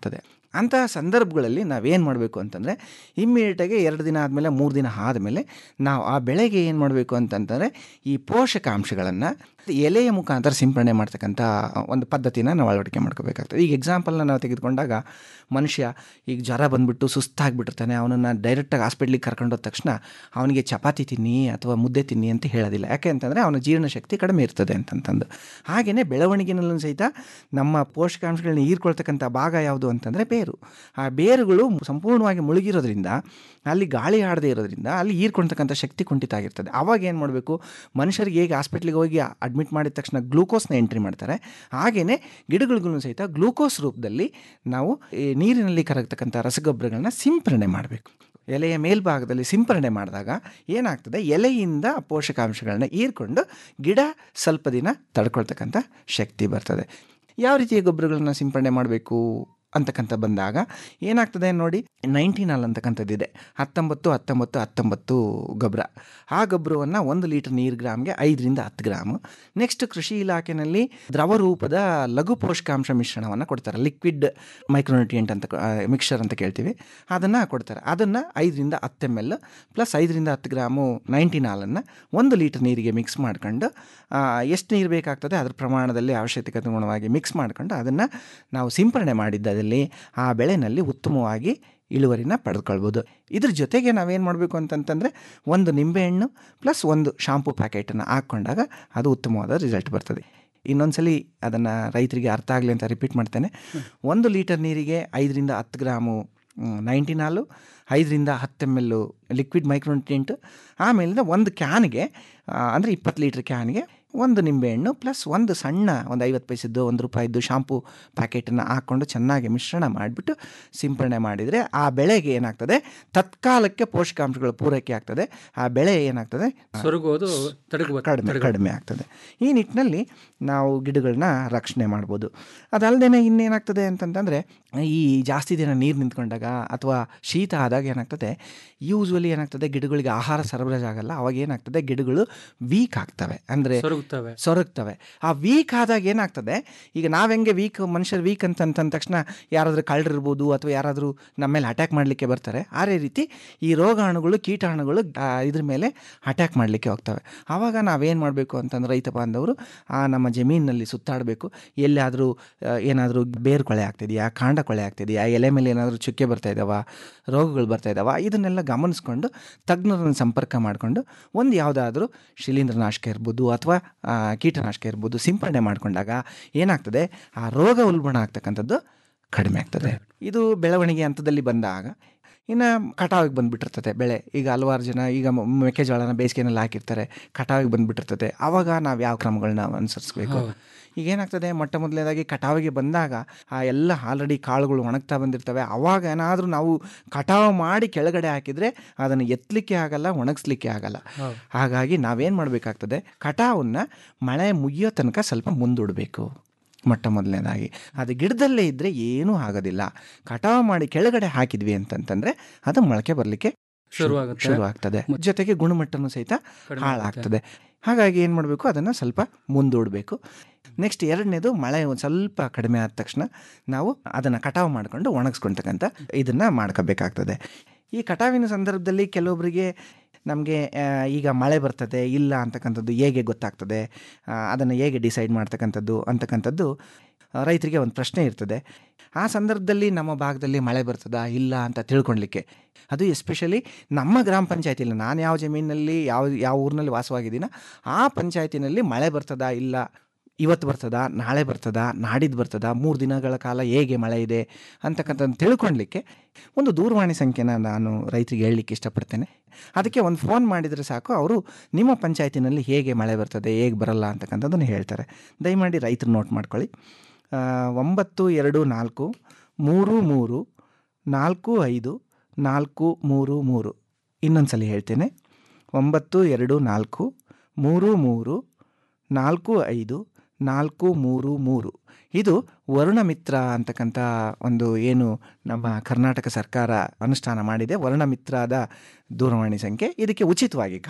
S10: ಅಂತಹ ಸಂದರ್ಭಗಳಲ್ಲಿ ನಾವೇನು ಮಾಡಬೇಕು ಅಂತಂದರೆ ಇಮ್ಮಿಡಿಯೇಟಾಗಿ ಎರಡು ದಿನ ಆದಮೇಲೆ ಮೂರು ದಿನ ಆದಮೇಲೆ ನಾವು ಆ ಬೆಳೆಗೆ ಏನು ಮಾಡಬೇಕು ಅಂತಂತಂದರೆ ಈ ಪೋಷಕಾಂಶಗಳನ್ನು ಎಲೆಯ ಮುಖಾಂತರ ಸಿಂಪಡಣೆ ಮಾಡ್ತಕ್ಕಂಥ ಒಂದು ಪದ್ಧತಿನ ನಾವು ಅಳವಡಿಕೆ ಮಾಡ್ಕೋಬೇಕಾಗ್ತದೆ ಈಗ ಎಕ್ಸಾಂಪಲ್ನ ನಾವು ತೆಗೆದುಕೊಂಡಾಗ ಮನುಷ್ಯ ಈಗ ಜ್ವರ ಬಂದುಬಿಟ್ಟು ಸುಸ್ತಾಗಿಬಿಟ್ಟಿರ್ತಾನೆ ಅವನನ್ನು ಡೈರೆಕ್ಟಾಗಿ ಹಾಸ್ಪಿಟ್ಲಿಗೆ ಕರ್ಕೊಂಡೋದ ತಕ್ಷಣ ಅವನಿಗೆ ಚಪಾತಿ ತಿನ್ನಿ ಅಥವಾ ಮುದ್ದೆ ತಿನ್ನಿ ಅಂತ ಹೇಳೋದಿಲ್ಲ ಯಾಕೆ ಅಂತಂದರೆ ಅವನ ಜೀರ್ಣಶಕ್ತಿ ಕಡಿಮೆ ಇರ್ತದೆ ಅಂತಂತಂದು ಹಾಗೆಯೇ ಬೆಳವಣಿಗೆನಲ್ಲೂ ಸಹಿತ ನಮ್ಮ ಪೋಷಕಾಂಶಗಳನ್ನ ಹೀರ್ಕೊಳ್ತಕ್ಕಂಥ ಭಾಗ ಯಾವುದು ಅಂತಂದರೆ ಬೇರು ಆ ಬೇರುಗಳು ಸಂಪೂರ್ಣವಾಗಿ ಮುಳುಗಿರೋದ್ರಿಂದ ಅಲ್ಲಿ ಗಾಳಿ ಆಡದೇ ಇರೋದ್ರಿಂದ ಅಲ್ಲಿ ಹೀರ್ಕೊಳ್ತಕ್ಕಂಥ ಶಕ್ತಿ ಕುಂಠಿತ ಆಗಿರ್ತದೆ ಆವಾಗ ಏನು ಮಾಡಬೇಕು ಮನುಷ್ಯರಿಗೆ ಹೇಗೆ ಹಾಸ್ಪಿಟ್ಲಿಗೆ ಹೋಗಿ ಅಡ್ಮಿಟ್ ಮಾಡಿದ ತಕ್ಷಣ ಗ್ಲೂಕೋಸ್ನ ಎಂಟ್ರಿ ಮಾಡ್ತಾರೆ ಹಾಗೆಯೇ ಗಿಡಗಳಿಗೂ ಸಹಿತ ಗ್ಲೂಕೋಸ್ ರೂಪದಲ್ಲಿ ನಾವು ಈ ನೀರಿನಲ್ಲಿ ಕರಗತಕ್ಕಂಥ ರಸಗೊಬ್ಬರಗಳನ್ನ ಸಿಂಪರಣೆ ಮಾಡಬೇಕು ಎಲೆಯ ಮೇಲ್ಭಾಗದಲ್ಲಿ ಸಿಂಪರಣೆ ಮಾಡಿದಾಗ ಏನಾಗ್ತದೆ ಎಲೆಯಿಂದ ಪೋಷಕಾಂಶಗಳನ್ನ ಹೀರ್ಕೊಂಡು ಗಿಡ ಸ್ವಲ್ಪ ದಿನ ತಡ್ಕೊಳ್ತಕ್ಕಂಥ ಶಕ್ತಿ ಬರ್ತದೆ ಯಾವ ರೀತಿಯ ಗೊಬ್ಬರಗಳನ್ನ ಸಿಂಪರಣೆ ಮಾಡಬೇಕು ಅಂತಕ್ಕಂಥ ಬಂದಾಗ ಏನಾಗ್ತದೆ ನೋಡಿ ನೈಂಟಿನಾಲ್ ಅಂತಕ್ಕಂಥದ್ದಿದೆ ಹತ್ತೊಂಬತ್ತು ಹತ್ತೊಂಬತ್ತು ಹತ್ತೊಂಬತ್ತು ಗೊಬ್ಬರ ಆ ಗೊಬ್ಬರವನ್ನು ಒಂದು ಲೀಟರ್ ನೀರು ಗ್ರಾಮ್ಗೆ ಐದರಿಂದ ಹತ್ತು ಗ್ರಾಮು ನೆಕ್ಸ್ಟ್ ಕೃಷಿ ಇಲಾಖೆಯಲ್ಲಿ ದ್ರವ ರೂಪದ ಲಘು ಪೋಷಕಾಂಶ ಮಿಶ್ರಣವನ್ನು ಕೊಡ್ತಾರೆ ಲಿಕ್ವಿಡ್ ಮೈಕ್ರೋನ್ಯೂಟ್ರಿಯೆಂಟ್ ಅಂತ ಮಿಕ್ಸರ್ ಅಂತ ಕೇಳ್ತೀವಿ ಅದನ್ನು ಕೊಡ್ತಾರೆ ಅದನ್ನು ಐದರಿಂದ ಹತ್ತು ಎಮ್ ಎಲ್ ಪ್ಲಸ್ ಐದರಿಂದ ಹತ್ತು ಗ್ರಾಮು ನೈಂಟಿನಾಲನ್ನು ಒಂದು ಲೀಟರ್ ನೀರಿಗೆ ಮಿಕ್ಸ್ ಮಾಡ್ಕೊಂಡು ಎಷ್ಟು ನೀರು ಬೇಕಾಗ್ತದೆ ಅದ್ರ ಪ್ರಮಾಣದಲ್ಲಿ ಅವಶ್ಯಕತೆ ಅನುಗುಣವಾಗಿ ಮಿಕ್ಸ್ ಮಾಡ್ಕೊಂಡು ಅದನ್ನು ನಾವು ಸಿಂಪರಣೆ ಮಾಡಿದ್ದಲ್ಲಿ ಆ ಬೆಳೆನಲ್ಲಿ ಉತ್ತಮವಾಗಿ ಇಳುವರಿನ ಪಡೆದುಕೊಳ್ಬೋದು ಇದ್ರ ಜೊತೆಗೆ ನಾವೇನು ಮಾಡಬೇಕು ಅಂತಂತಂದರೆ ಒಂದು ನಿಂಬೆಹಣ್ಣು ಪ್ಲಸ್ ಒಂದು ಶಾಂಪೂ ಪ್ಯಾಕೆಟನ್ನು ಹಾಕ್ಕೊಂಡಾಗ ಅದು ಉತ್ತಮವಾದ ರಿಸಲ್ಟ್ ಬರ್ತದೆ ಇನ್ನೊಂದ್ಸಲಿ ಅದನ್ನು ರೈತರಿಗೆ ಅರ್ಥ ಆಗಲಿ ಅಂತ ರಿಪೀಟ್ ಮಾಡ್ತೇನೆ ಒಂದು ಲೀಟರ್ ನೀರಿಗೆ ಐದರಿಂದ ಹತ್ತು ಗ್ರಾಮು ನೈಂಟಿನಾಲು ಐದರಿಂದ ಹತ್ತು ಎಮ್ ಎಲ್ಲು ಲಿಕ್ವಿಡ್ ಮೈಕ್ರೋನ್ಯೂಟ್ರಿಯೆಂಟ್ ಆಮೇಲಿಂದ ಒಂದು ಕ್ಯಾನ್ಗೆ ಅಂದರೆ ಇಪ್ಪತ್ತು ಲೀಟ್ರ್ ಕ್ಯಾನ್ಗೆ ಒಂದು ನಿಂಬೆಹಣ್ಣು ಪ್ಲಸ್ ಒಂದು ಸಣ್ಣ ಒಂದು ಐವತ್ತು ಪೈಸದ್ದು ಒಂದು ರೂಪಾಯಿದ್ದು ಶಾಂಪೂ ಪ್ಯಾಕೆಟನ್ನು ಹಾಕ್ಕೊಂಡು ಚೆನ್ನಾಗಿ ಮಿಶ್ರಣ ಮಾಡಿಬಿಟ್ಟು ಸಿಂಪರಣೆ ಮಾಡಿದರೆ ಆ ಬೆಳೆಗೆ ಏನಾಗ್ತದೆ ತತ್ಕಾಲಕ್ಕೆ ಪೋಷಕಾಂಶಗಳು ಪೂರೈಕೆ ಆಗ್ತದೆ ಆ ಬೆಳೆ ಏನಾಗ್ತದೆ
S9: ಸೊರಗೋದು ತಡೆಗುವ
S10: ಕಡಿಮೆ ಕಡಿಮೆ ಆಗ್ತದೆ ಈ ನಿಟ್ಟಿನಲ್ಲಿ ನಾವು ಗಿಡಗಳನ್ನ ರಕ್ಷಣೆ ಮಾಡ್ಬೋದು ಅದಲ್ಲದೆ ಇನ್ನೇನಾಗ್ತದೆ ಅಂತಂತಂದರೆ ಈ ಜಾಸ್ತಿ ದಿನ ನೀರು ನಿಂತ್ಕೊಂಡಾಗ ಅಥವಾ ಶೀತ ಆದಾಗ ಏನಾಗ್ತದೆ ಯೂಸ್ವಲಿ ಏನಾಗ್ತದೆ ಗಿಡಗಳಿಗೆ ಆಹಾರ ಸರಬರಾಜು ಆಗಲ್ಲ ಅವಾಗ ಏನಾಗ್ತದೆ ಗಿಡಗಳು ವೀಕ್ ಆಗ್ತವೆ ಅಂದರೆ
S9: ಸೊರಗುತ್ತವೆ
S10: ಸೊರಗ್ತವೆ ಆ ವೀಕ್ ಆದಾಗ ಏನಾಗ್ತದೆ ಈಗ ನಾವು ಹೆಂಗೆ ವೀಕ್ ಮನುಷ್ಯರು ವೀಕ್ ಅಂತ ಅಂತಂದ ತಕ್ಷಣ ಯಾರಾದರೂ ಕಳ್ಳರಿರ್ಬೋದು ಅಥವಾ ಯಾರಾದರೂ ನಮ್ಮ ಮೇಲೆ ಅಟ್ಯಾಕ್ ಮಾಡಲಿಕ್ಕೆ ಬರ್ತಾರೆ ಅದೇ ರೀತಿ ಈ ರೋಗಾಣುಗಳು ಕೀಟಾಣುಗಳು ಆ, ಇದ್ರ ಮೇಲೆ ಅಟ್ಯಾಕ್ ಮಾಡಲಿಕ್ಕೆ ಹೋಗ್ತವೆ ಆವಾಗ ನಾವೇನು ಮಾಡಬೇಕು ಅಂತಂದ್ರೆ ರೈತ ಬಾಂಧವರು ಆ ನಮ್ಮ ಜಮೀನಿನಲ್ಲಿ ಸುತ್ತಾಡಬೇಕು ಎಲ್ಲಿಯಾದರೂ ಏನಾದರೂ ಬೇರು ಕೊಳೆ ಆಗ್ತಿದೆಯಾ ಕಾಂಡ ಕೊಳೆ ಆಗ್ತಿದೆಯಾ ಎಲೆ ಮೇಲೆ ಏನಾದರೂ ಚುಕ್ಕೆ ಬರ್ತಾ ಇದ್ದಾವ ರೋಗಗಳು ಬರ್ತಾ ಇದ್ದಾವ ಇದನ್ನೆಲ್ಲ ಗಮನಿಸ್ಕೊಂಡು ತಜ್ಞರನ್ನು ಸಂಪರ್ಕ ಮಾಡಿಕೊಂಡು ಒಂದು ಯಾವುದಾದ್ರೂ ಶಿಲೀಂಧ್ರನಾಶಕ ಇರ್ಬೋದು ಅಥವಾ ಆ, ಕೀಟನಾಶಕ ಇರ್ಬೋದು ಸಿಂಪರಣೆ ಮಾಡಿಕೊಂಡಾಗ ಏನಾಗ್ತದೆ ಆ ರೋಗ ಉಲ್ಬಣ ಆಗ್ತಕ್ಕಂಥದ್ದು ಕಡಿಮೆ ಆಗ್ತದೆ ಇದು ಬೆಳವಣಿಗೆ ಹಂತದಲ್ಲಿ ಬಂದಾಗ ಇನ್ನು ಕಟಾವಿಗೆ ಬಂದುಬಿಟ್ಟಿರ್ತದೆ ಬೆಳೆ ಈಗ ಹಲವಾರು ಜನ ಈಗ ಮ- ಮೆಕ್ಕೆಜೋಳನ ಬೇಸಿಗೆನಲ್ಲಿ ಹಾಕಿರ್ತಾರೆ ಕಟಾವಿಗೆ ಬಂದುಬಿಟ್ಟಿರ್ತದೆ ಆವಾಗ ನಾವು ಯಾವ ಕ್ರಮಗಳನ್ನ ಅನುಸರಿಸ್ಬೇಕು ಈಗ ಏನಾಗ್ತದೆ ಮೊಟ್ಟ ಮೊದಲನೇದಾಗಿ ಕಟಾವಿಗೆ ಬಂದಾಗ ಆ ಎಲ್ಲ ಆಲ್ರೆಡಿ ಕಾಳುಗಳು ಒಣಗ್ತಾ ಬಂದಿರ್ತವೆ ಅವಾಗ ಏನಾದರೂ ನಾವು ಕಟಾವು ಮಾಡಿ ಕೆಳಗಡೆ ಹಾಕಿದರೆ ಅದನ್ನು ಎತ್ತಲಿಕ್ಕೆ ಆಗಲ್ಲ ಒಣಗಿಸ್ಲಿಕ್ಕೆ ಆಗಲ್ಲ ಹಾಗಾಗಿ ನಾವೇನು ಮಾಡಬೇಕಾಗ್ತದೆ ಕಟಾವನ್ನು ಮಳೆ ಮುಗಿಯೋ ತನಕ ಸ್ವಲ್ಪ ಮುಂದೂಡಬೇಕು ಮೊಟ್ಟ ಮೊದಲನೇದಾಗಿ ಅದು ಗಿಡದಲ್ಲೇ ಇದ್ದರೆ ಏನೂ ಆಗೋದಿಲ್ಲ ಕಟಾವು ಮಾಡಿ ಕೆಳಗಡೆ ಹಾಕಿದ್ವಿ ಅಂತಂತಂದರೆ ಅದು ಮೊಳಕೆ ಬರಲಿಕ್ಕೆ
S9: ಶುರುವಾಗುತ್ತೆ.
S10: ಶುರು ಆಗ್ತದೆ ಜೊತೆಗೆ ಗುಣಮಟ್ಟನೂ ಸಹಿತ
S9: ಕಡಿಮೆ
S10: ಹಾಳಾಗ್ತದೆ ಹಾಗಾಗಿ ಏನು ಮಾಡಬೇಕು ಅದನ್ನು ಸ್ವಲ್ಪ ಮುಂದೂಡಬೇಕು ನೆಕ್ಸ್ಟ್ ಎರಡನೇದು ಮಳೆ ಒಂದು ಸ್ವಲ್ಪ ಕಡಿಮೆ ಆದ ತಕ್ಷಣ ನಾವು ಅದನ್ನು ಕಟಾವು ಮಾಡಿಕೊಂಡು ಒಣಗಿಸ್ಕೊಳ್ತಕ್ಕಂಥ ಇದನ್ನು ಮಾಡ್ಕೋಬೇಕಾಗ್ತದೆ ಈ ಕಟಾವಿನ ಸಂದರ್ಭದಲ್ಲಿ ಕೆಲವೊಬ್ಬರಿಗೆ ನಮಗೆ ಈಗ ಮಳೆ ಬರ್ತದೆ ಇಲ್ಲ ಅಂತಕ್ಕಂಥದ್ದು ಹೇಗೆ ಗೊತ್ತಾಗ್ತದೆ ಅದನ್ನು ಹೇಗೆ ಡಿಸೈಡ್ ಮಾಡ್ತಕ್ಕಂಥದ್ದು ಅಂತಕ್ಕಂಥದ್ದು ಆ, ರೈತರಿಗೆ ಒಂದು ಪ್ರಶ್ನೆ ಇರ್ತದೆ ಆ ಸಂದರ್ಭದಲ್ಲಿ ನಮ್ಮ ಭಾಗದಲ್ಲಿ ಮಳೆ ಬರ್ತದಾ ಇಲ್ಲ ಅಂತ ತಿಳ್ಕೊಳ್ಲಿಕ್ಕೆ ಅದು ಎಸ್ಪೆಷಲಿ ನಮ್ಮ ಗ್ರಾಮ ಪಂಚಾಯತಿಲಿ ನಾನು ಯಾವ ಜಮೀನಿನಲ್ಲಿ ಯಾವ ಯಾವ ಊರಿನಲ್ಲಿ ವಾಸವಾಗಿದ್ದೀನೋ ಆ ಪಂಚಾಯತಿನಲ್ಲಿ ಮಳೆ ಬರ್ತದಾ ಇಲ್ಲ ಇವತ್ತು ಬರ್ತದಾ ನಾಳೆ ಬರ್ತದಾ ನಾಡಿದ್ದು ಬರ್ತದಾ ಮೂರು ದಿನಗಳ ಕಾಲ ಹೇಗೆ ಮಳೆ ಇದೆ ಅಂತಕ್ಕಂಥದ್ದು ತಿಳ್ಕೊಳ್ಲಿಕ್ಕೆ ಒಂದು ದೂರವಾಣಿ ಸಂಖ್ಯೆನ ನಾನು ರೈತರಿಗೆ ಹೇಳಲಿಕ್ಕೆ ಇಷ್ಟಪಡ್ತೇನೆ ಅದಕ್ಕೆ ಒಂದು ಫೋನ್ ಮಾಡಿದರೆ ಸಾಕು ಅವರು ನಿಮ್ಮ ಪಂಚಾಯತಿನಲ್ಲಿ ಹೇಗೆ ಮಳೆ ಬರ್ತದೆ ಹೇಗೆ ಬರಲ್ಲ ಅಂತಕ್ಕಂಥದ್ದನ್ನು ಹೇಳ್ತಾರೆ ದಯಮಾಡಿ ರೈತರು ನೋಟ್ ಮಾಡ್ಕೊಳ್ಳಿ ಆ, ಒಂಬತ್ತು ಎರಡು ನಾಲ್ಕು ಮೂರು ಮೂರು ನಾಲ್ಕು ಐದು ನಾಲ್ಕು ಮೂರು ಮೂರು ಇನ್ನೊಂದು ಸಲ ಹೇಳ್ತೇನೆ ಒಂಬತ್ತು ಎರಡು ನಾಲ್ಕು ಮೂರು ಮೂರು ನಾಲ್ಕು ಐದು ನಾಲ್ಕು ಮೂರು ಮೂರು ಇದು ವರ್ಣಮಿತ್ರ ಅಂತಕ್ಕಂಥ ಒಂದು ಏನು ನಮ್ಮ ಕರ್ನಾಟಕ ಸರ್ಕಾರ ಅನುಷ್ಠಾನ ಮಾಡಿದೆ ವರ್ಣಮಿತ್ರದ ದೂರವಾಣಿ ಸಂಖ್ಯೆ ಇದಕ್ಕೆ ಉಚಿತವಾಗಿ ಕಾಲು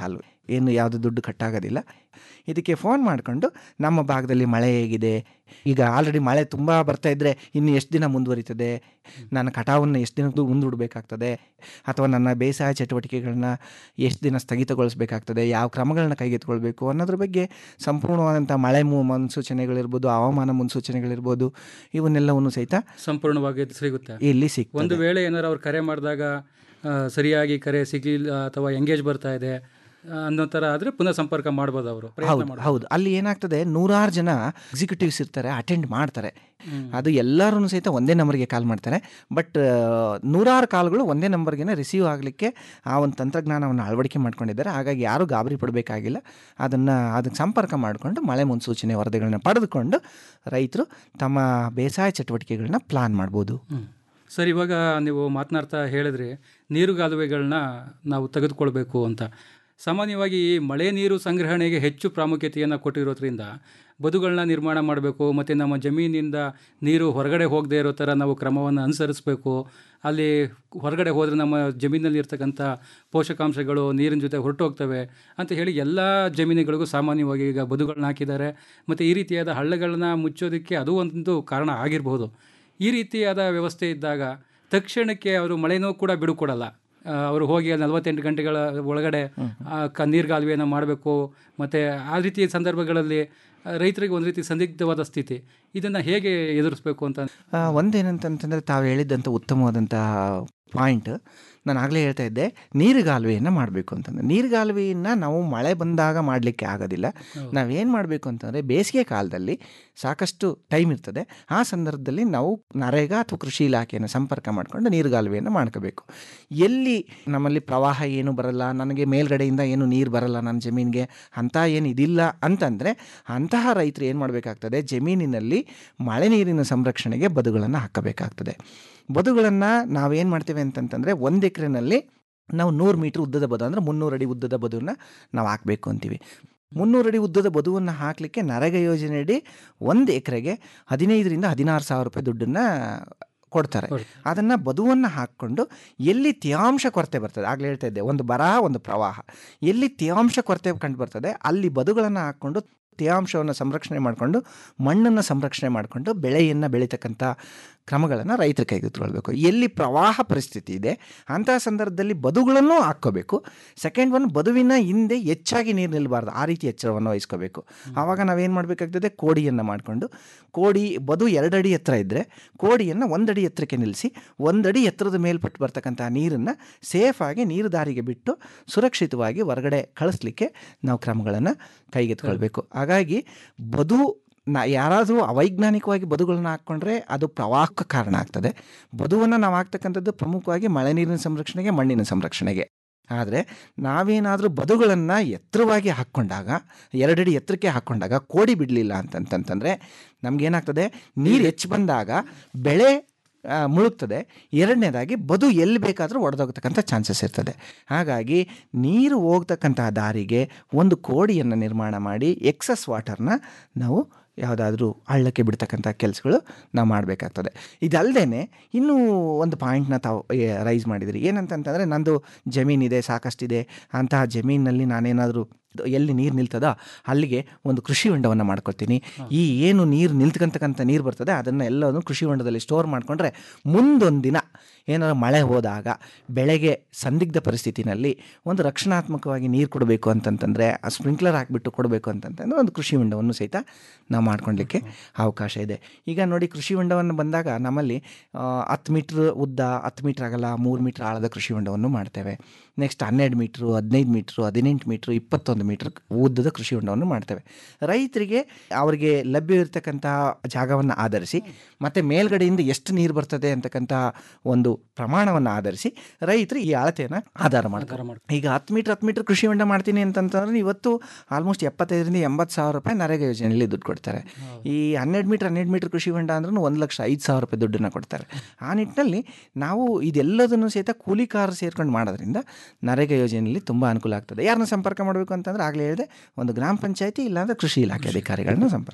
S10: ಏನು ಯಾವುದು ದುಡ್ಡು ಕಟ್ಟಾಗೋದಿಲ್ಲ ಇದಕ್ಕೆ ಫೋನ್ ಮಾಡಿಕೊಂಡು ನಮ್ಮ ಭಾಗದಲ್ಲಿ ಮಳೆ ಹೇಗಿದೆ ಈಗ ಆಲ್ರೆಡಿ ಮಳೆ ತುಂಬ ಬರ್ತಾ ಇದ್ದರೆ ಇನ್ನು ಎಷ್ಟು ದಿನ ಮುಂದುವರಿತದೆ ನನ್ನ ಕಟಾವನ್ನು ಎಷ್ಟು ದಿನ ಮುಂದೂಡಬೇಕಾಗ್ತದೆ ಅಥವಾ ನನ್ನ ಬೇಸಾಯ ಚಟುವಟಿಕೆಗಳನ್ನ ಎಷ್ಟು ದಿನ ಸ್ಥಗಿತಗೊಳಿಸಬೇಕಾಗ್ತದೆ ಯಾವ ಕ್ರಮಗಳನ್ನ ಕೈಗೆತ್ತಿಕೊಳ್ಬೇಕು ಅನ್ನೋದ್ರ ಬಗ್ಗೆ ಸಂಪೂರ್ಣವಾದಂಥ ಮಳೆ ಮು ಮುನ್ಸೂಚನೆಗಳಿರ್ಬೋದು ಹವಾಮಾನ ಮುನ್ಸೂಚನೆಗಳಿರ್ಬೋದು ಇವನ್ನೆಲ್ಲವನ್ನು ಸಹಿತ
S9: ಸಂಪೂರ್ಣವಾಗಿ ಸಿಗುತ್ತೆ
S10: ಇಲ್ಲಿ ಸಿಗ್ತದೆ
S9: ಒಂದು ವೇಳೆ ಏನಾದ್ರು ಅವ್ರು ಕರೆ ಮಾಡಿದಾಗ ಆ, ಸರಿಯಾಗಿ ಕರೆ ಸಿಗಲಿಲ್ಲ ಅಥವಾ ಎಂಗೇಜ್ ಬರ್ತಾ ಇದೆ ಆ, ಅನ್ನೋ ಥರ ಆದರೆ ಪುನಃ ಸಂಪರ್ಕ ಮಾಡ್ಬೋದು ಅವರು ಪ್ರಯತ್ನ
S10: ಹೌದು
S9: ಮಾಡ್ಬೋದು.
S10: ಹೌದು ಅಲ್ಲಿ ಏನಾಗ್ತದೆ ನೂರಾರು ಜನ ಎಕ್ಸಿಕ್ಯೂಟಿವ್ಸ್ ಇರ್ತಾರೆ ಅಟೆಂಡ್ ಮಾಡ್ತಾರೆ
S9: ಹ್ಮ್.
S10: ಅದು ಎಲ್ಲರೂ ಸಹಿತ ಒಂದೇ ನಂಬರ್ಗೆ ಕಾಲ್ ಮಾಡ್ತಾರೆ ಬಟ್ ನೂರಾರು ಕಾಲ್ಗಳು ಒಂದೇ ನಂಬರ್ಗೆ ರಿಸೀವ್ ಆಗಲಿಕ್ಕೆ ಆ ಒಂದು ತಂತ್ರಜ್ಞಾನವನ್ನು ಅಳವಡಿಕೆ ಮಾಡ್ಕೊಂಡಿದ್ದಾರೆ ಹಾಗಾಗಿ ಯಾರೂ ಗಾಬರಿ ಪಡಬೇಕಾಗಿಲ್ಲ ಅದನ್ನು ಅದಕ್ಕೆ ಸಂಪರ್ಕ ಮಾಡಿಕೊಂಡು ಮಳೆ ಮುನ್ಸೂಚನೆ ವರದಿಗಳನ್ನ ಪಡೆದುಕೊಂಡು ರೈತರು ತಮ್ಮ ಬೇಸಾಯ ಚಟುವಟಿಕೆಗಳನ್ನ ಪ್ಲಾನ್ ಮಾಡ್ಬೋದು
S9: ಹ್ಮ್. ಸರ್ ಇವಾಗ ನೀವು ಮಾತನಾಡ್ತಾ ಹೇಳಿದ್ರಿ ನೀರುಗಾಲುವೆಗಳನ್ನ ನಾವು ತೆಗೆದುಕೊಳ್ಬೇಕು ಅಂತ ಸಾಮಾನ್ಯವಾಗಿ ಈ ಮಳೆ ನೀರು ಸಂಗ್ರಹಣೆಗೆ ಹೆಚ್ಚು ಪ್ರಾಮುಖ್ಯತೆಯನ್ನು ಕೊಟ್ಟಿರೋದ್ರಿಂದ ಬದುಗಳನ್ನ ನಿರ್ಮಾಣ ಮಾಡಬೇಕು ಮತ್ತು ನಮ್ಮ ಜಮೀನಿಂದ ನೀರು ಹೊರಗಡೆ ಹೋಗದೇ ಇರೋ ಥರ ನಾವು ಕ್ರಮವನ್ನು ಅನುಸರಿಸಬೇಕು ಅಲ್ಲಿ ಹೊರಗಡೆ ಹೋದರೆ ನಮ್ಮ ಜಮೀನಲ್ಲಿ ಇರ್ತಕ್ಕಂಥ ಪೋಷಕಾಂಶಗಳು ನೀರಿನ ಜೊತೆ ಹೊರಟೋಗ್ತವೆ ಅಂತ ಹೇಳಿ ಎಲ್ಲ ಜಮೀನುಗಳಿಗೂ ಸಾಮಾನ್ಯವಾಗಿ ಈಗ ಬದುಗಳನ್ನ ಹಾಕಿದ್ದಾರೆ ಮತ್ತು ಈ ರೀತಿಯಾದ ಹಳ್ಳಗಳನ್ನ ಮುಚ್ಚೋದಕ್ಕೆ ಅದು ಒಂದು ಕಾರಣ ಆಗಿರಬಹುದು ಈ ರೀತಿಯಾದ ವ್ಯವಸ್ಥೆ ಇದ್ದಾಗ ತಕ್ಷಣಕ್ಕೆ ಅವರು ಮಳೆನೂ ಕೂಡ ಬಿಡುಕೊಡಲ್ಲ ಆ, ಅವರು ಹೋಗಿ ನಲವತ್ತೆಂಟು ಗಂಟೆಗಳ ಒಳಗಡೆ ಆ, ಕ ನೀರ್ಗಾಲುವೆಯನ್ನು ಮಾಡಬೇಕು ಮತ್ತು ಆ ರೀತಿಯ ಸಂದರ್ಭಗಳಲ್ಲಿ ಆ, ರೈತರಿಗೆ ಒಂದು ರೀತಿ ಸಂದಿಗ್ಧವಾದ ಸ್ಥಿತಿ ಇದನ್ನು ಹೇಗೆ ಎದುರಿಸಬೇಕು ಅಂತ
S10: ಆ, ಒಂದೇನಂತಂತಂದರೆ ತಾವು ಹೇಳಿದ್ದಂಥ ಉತ್ತಮವಾದಂಥ ಪಾಯಿಂಟ್ ನಾನು ಆಗಲೇ ಹೇಳ್ತಾ ಇದ್ದೆ ನೀರುಗಾಲುವೆಯನ್ನು ಮಾಡಬೇಕು ಅಂತಂದರೆ ನೀರುಗಾಲುವೆಯನ್ನು ನಾವು ಮಳೆ ಬಂದಾಗ ಮಾಡಲಿಕ್ಕೆ ಆಗೋದಿಲ್ಲ ನಾವೇನು ಮಾಡಬೇಕು ಅಂತಂದರೆ ಬೇಸಿಗೆ ಕಾಲದಲ್ಲಿ ಸಾಕಷ್ಟು ಟೈಮ್ ಇರ್ತದೆ ಆ ಸಂದರ್ಭದಲ್ಲಿ ನಾವು ನರೇಗಾ ಅಥವಾ ಕೃಷಿ ಇಲಾಖೆಯನ್ನು ಸಂಪರ್ಕ ಮಾಡಿಕೊಂಡು ನೀರುಗಾಲುವೆಯನ್ನು ಮಾಡ್ಕೋಬೇಕು ಎಲ್ಲಿ ನಮ್ಮಲ್ಲಿ ಪ್ರವಾಹ ಏನು ಬರಲ್ಲ ನನಗೆ ಮೇಲ್ಗಡೆಯಿಂದ ಏನು ನೀರು ಬರಲ್ಲ ನನ್ನ ಜಮೀನಿಗೆ ಅಂಥ ಏನು ಇದಿಲ್ಲ ಅಂತಂದರೆ ಅಂತಹ ರೈತರು ಏನು ಮಾಡಬೇಕಾಗ್ತದೆ ಜಮೀನಿನಲ್ಲಿ ಮಳೆ ನೀರಿನ ಸಂರಕ್ಷಣೆಗೆ ಬದುಗಳನ್ನು ಹಾಕಬೇಕಾಗ್ತದೆ ಬದುಗಳನ್ನು ನಾವೇನು ಮಾಡ್ತೇವೆ ಅಂತಂತಂದರೆ ಒಂದು ಎಕರೆನಲ್ಲಿ ನಾವು ನೂರು ಮೀಟ್ರ್ ಉದ್ದದ ಬದು ಅಂದರೆ ಮುನ್ನೂರು ಅಡಿ ಉದ್ದದ ಬದುವನ್ನು ನಾವು ಹಾಕಬೇಕು ಅಂತೀವಿ ಮುನ್ನೂರು ಅಡಿ ಉದ್ದದ ಬದುವನ್ನು ಹಾಕಲಿಕ್ಕೆ ನರೇಗಾ ಯೋಜನೆಯಡಿ ಒಂದು ಎಕರೆಗೆ ಹದಿನೈದರಿಂದ ಹದಿನಾರು ಸಾವಿರ ರೂಪಾಯಿ ದುಡ್ಡನ್ನು ಕೊಡ್ತಾರೆ ಅದನ್ನು ಬದುವನ್ನು ಹಾಕ್ಕೊಂಡು ಎಲ್ಲಿ ತೇವಾಂಶ ಕೊರತೆ ಬರ್ತದೆ ಆಗಲೇ ಹೇಳ್ತಾ ಇದ್ದೆ ಒಂದು ಬರ ಒಂದು ಪ್ರವಾಹ ಎಲ್ಲಿ ತೇವಾಂಶ ಕೊರತೆ ಕಂಡು ಬರ್ತದೆ ಅಲ್ಲಿ ಬದುಗಳನ್ನು ಹಾಕ್ಕೊಂಡು ತೇವಾಂಶವನ್ನು ಸಂರಕ್ಷಣೆ ಮಾಡಿಕೊಂಡು ಮಣ್ಣನ್ನು ಸಂರಕ್ಷಣೆ ಮಾಡಿಕೊಂಡು ಬೆಳೆಯನ್ನು ಬೆಳೀತಕ್ಕಂಥ ಕ್ರಮಗಳನ್ನು ರೈತರ ಕೈಗೆತ್ತಿಕೊಳ್ಬೇಕು ಎಲ್ಲಿ ಪ್ರವಾಹ ಪರಿಸ್ಥಿತಿ ಇದೆ ಅಂತಹ ಸಂದರ್ಭದಲ್ಲಿ ಬದುಗಳನ್ನು ಹಾಕ್ಕೋಬೇಕು ಸೆಕೆಂಡ್ ಒನ್ ಬದುವಿನ ಹಿಂದೆ ಹೆಚ್ಚಾಗಿ ನೀರು ನಿಲ್ಲಬಾರ್ದು ಆ ರೀತಿ ಎಚ್ಚರವನ್ನು ವಹಿಸ್ಕೋಬೇಕು ಆವಾಗ ನಾವೇನು ಮಾಡಬೇಕಾಗ್ತದೆ ಕೋಡಿಯನ್ನು ಮಾಡಿಕೊಂಡು ಕೋಡಿ ಬದು ಎರಡಡಿ ಎತ್ತರ ಇದ್ದರೆ ಕೋಡಿಯನ್ನು ಒಂದಡಿ ಎತ್ತರಕ್ಕೆ ನಿಲ್ಲಿಸಿ ಒಂದಡಿ ಎತ್ತರದ ಮೇಲ್ಪಟ್ಟು ಬರ್ತಕ್ಕಂಥ ನೀರನ್ನು ಸೇಫಾಗಿ ನೀರು ದಾರಿಗೆ ಬಿಟ್ಟು ಸುರಕ್ಷಿತವಾಗಿ ಹೊರಗಡೆ ಕಳಿಸ್ಲಿಕ್ಕೆ ನಾವು ಕ್ರಮಗಳನ್ನು ಕೈಗೆತ್ತಿಕೊಳ್ಬೇಕು ಹಾಗಾಗಿ ಬದು ನಾ ಯಾರಾದರೂ ಅವೈಜ್ಞಾನಿಕವಾಗಿ ಬದುಗಳನ್ನ ಹಾಕ್ಕೊಂಡ್ರೆ ಅದು ಪ್ರವಾಹಕ್ಕೆ ಕಾರಣ ಆಗ್ತದೆ ಬದುವನ್ನು ನಾವು ಹಾಕ್ತಕ್ಕಂಥದ್ದು ಪ್ರಮುಖವಾಗಿ ಮಳೆ ನೀರಿನ ಸಂರಕ್ಷಣೆಗೆ ಮಣ್ಣಿನ ಸಂರಕ್ಷಣೆಗೆ ಆದರೆ ನಾವೇನಾದರೂ ಬದುಗಳನ್ನು ಎತ್ತರವಾಗಿ ಹಾಕ್ಕೊಂಡಾಗ ಎರಡಡಿ ಎತ್ತರಕ್ಕೆ ಹಾಕ್ಕೊಂಡಾಗ ಕೋಡಿ ಬಿಡಲಿಲ್ಲ ಅಂತಂತಂತಂದರೆ ನಮಗೇನಾಗ್ತದೆ ನೀರು ಹೆಚ್ಚು ಬಂದಾಗ ಬೆಳೆ ಆ, ಮುಳುಗ್ತದೆ ಎರಡನೇದಾಗಿ ಬದು ಎಲ್ಲಿ ಬೇಕಾದರೂ ಒಡೆದೋಗ್ತಕ್ಕಂಥ ಚಾನ್ಸಸ್ ಇರ್ತದೆ ಹಾಗಾಗಿ ನೀರು ಹೋಗ್ತಕ್ಕಂತಹ ದಾರಿಗೆ ಒಂದು ಕೋಡಿಯನ್ನು ನಿರ್ಮಾಣ ಮಾಡಿ ಎಕ್ಸಸ್ ವಾಟರ್ನ ನಾವು ಯಾವುದಾದ್ರೂ ಹಳ್ಳಕ್ಕೆ ಬಿಡ್ತಕ್ಕಂಥ ಕೆಲಸಗಳು ನಾವು ಮಾಡಬೇಕಾಗ್ತದೆ ಇದಲ್ಲದೆ ಇನ್ನೂ ಒಂದು ಪಾಯಿಂಟ್ನ ತಾವು ರೈಸ್ ಮಾಡಿದ್ರಿ ಏನಂತಂತಂದರೆ ನಂದು ಜಮೀನಿದೆ ಸಾಕಷ್ಟಿದೆ ಅಂತಹ ಜಮೀನಿನಲ್ಲಿ ನಾನೇನಾದರೂ ಎಲ್ಲಿ ನೀರು ನಿಲ್ತದೋ ಅಲ್ಲಿಗೆ ಒಂದು ಕೃಷಿ ಹೊಂಡವನ್ನು ಮಾಡ್ಕೊಳ್ತೀನಿ ಈ ಏನು ನೀರು ನಿಲ್ತಕ್ಕಂತಕ್ಕಂಥ ನೀರು ಬರ್ತದೆ ಅದನ್ನು ಎಲ್ಲವನ್ನು ಕೃಷಿ ಹೊಂಡದಲ್ಲಿ ಸ್ಟೋರ್ ಮಾಡಿಕೊಂಡ್ರೆ ಮುಂದೊಂದು ದಿನ ಏನಾದ್ರು ಮಳೆ ಹೋದಾಗ ಬೆಳೆಗೆ ಸಂದಿಗ್ಧ ಪರಿಸ್ಥಿತಿನಲ್ಲಿ ಒಂದು ರಕ್ಷಣಾತ್ಮಕವಾಗಿ ನೀರು ಕೊಡಬೇಕು ಅಂತಂತಂದರೆ ಆ ಸ್ಪ್ರಿಂಕ್ಲರ್ ಹಾಕಿಬಿಟ್ಟು ಕೊಡಬೇಕು ಅಂತಂತಂದರೆ ಒಂದು ಕೃಷಿ ಹೊಂಡವನ್ನು ಸಹಿತ ನಾವು ಮಾಡ್ಕೊಳ್ಲಿಕ್ಕೆ ಅವಕಾಶ ಇದೆ ಈಗ ನೋಡಿ ಕೃಷಿ ಹೊಂಡವನ್ನು ಬಂದಾಗ ನಮ್ಮಲ್ಲಿ ಆ, ಹತ್ತು ಮೀಟ್ರ್ ಉದ್ದ ಹತ್ತು ಮೀಟ್ರ್ ಆಗಲ್ಲ ಮೂರು ಮೀಟ್ರ್ ಆಳದ ಕೃಷಿ ಹೊಂಡವನ್ನು ಮಾಡ್ತೇವೆ ನೆಕ್ಸ್ಟ್ ಹನ್ನೆರಡು ಮೀಟ್ರು ಹದಿನೈದು ಮೀಟ್ರು ಹದಿನೆಂಟು ಮೀಟ್ರು ಇಪ್ಪತ್ತೊಂದು ಮೀಟ್ರ್ ಉದ್ದದ ಕೃಷಿ ಹೊಂಡವನ್ನು ಮಾಡ್ತೇವೆ ರೈತರಿಗೆ ಅವರಿಗೆ ಲಭ್ಯವಿರ್ತಕ್ಕಂಥ ಜಾಗವನ್ನು ಆಧರಿಸಿ ಮತ್ತು ಮೇಲ್ಗಡೆಯಿಂದ ಎಷ್ಟು ನೀರು ಬರ್ತದೆ ಅಂತಕ್ಕಂಥ ಒಂದು ಪ್ರಮಾಣವನ್ನು ಆಧರಿಸಿ ರೈತರು ಈ ಅಳತೆಯನ್ನು ಆಧಾರ ಮಾಡ್ತಾರೆ ಈಗ ಹತ್ತು ಮೀಟ್ರ್ ಹತ್ತು ಮೀಟ್ರ್ ಕೃಷಿ ಹೊಂಡ ಮಾಡ್ತೀನಿ ಅಂತಂತಂದ್ರೆ ಇವತ್ತು ಆಲ್ಮೋಸ್ಟ್ ಎಪ್ಪತ್ತೈದರಿಂದ ಎಂಬತ್ತು ಸಾವಿರ ರೂಪಾಯಿ ನರೇಗಾ ಯೋಜನೆಯಲ್ಲಿ ದುಡ್ಡು ಕೊಡ್ತಾರೆ ಈ ಹನ್ನೆರಡು ಮೀಟ್ರ್ ಹನ್ನೆರಡು ಮೀಟ್ರ್ ಕೃಷಿ ಹೊಂಡ ಅಂದ್ರೂ ಒಂದು ಲಕ್ಷ ಐದು ಸಾವಿರ ರೂಪಾಯಿ ದುಡ್ಡನ್ನು ಕೊಡ್ತಾರೆ ಆ ನಿಟ್ಟಿನಲ್ಲಿ ನಾವು ಇದೆಲ್ಲದನ್ನು ಸಹಿತ ಕೂಲಿಕಾರರು ಸೇರ್ಕೊಂಡು ಮಾಡೋದ್ರಿಂದ ನರೇಗಾ ಯೋಜನೆಯಲ್ಲಿ ತುಂಬ ಅನುಕೂಲ ಆಗ್ತದೆ ಯಾರನ್ನ ಸಂಪರ್ಕ ಮಾಡಬೇಕು ಅಂತಂದ್ರೆ ಆಗಲೇ ಹೇಳಿದೆ ಒಂದು ಗ್ರಾಮ ಪಂಚಾಯತಿ ಇಲ್ಲಾಂದ್ರೆ ಕೃಷಿ ಇಲಾಖೆ ಅಧಿಕಾರಿಗಳನ್ನ ಸಂಪರ್ಕ ಮಾಡಿ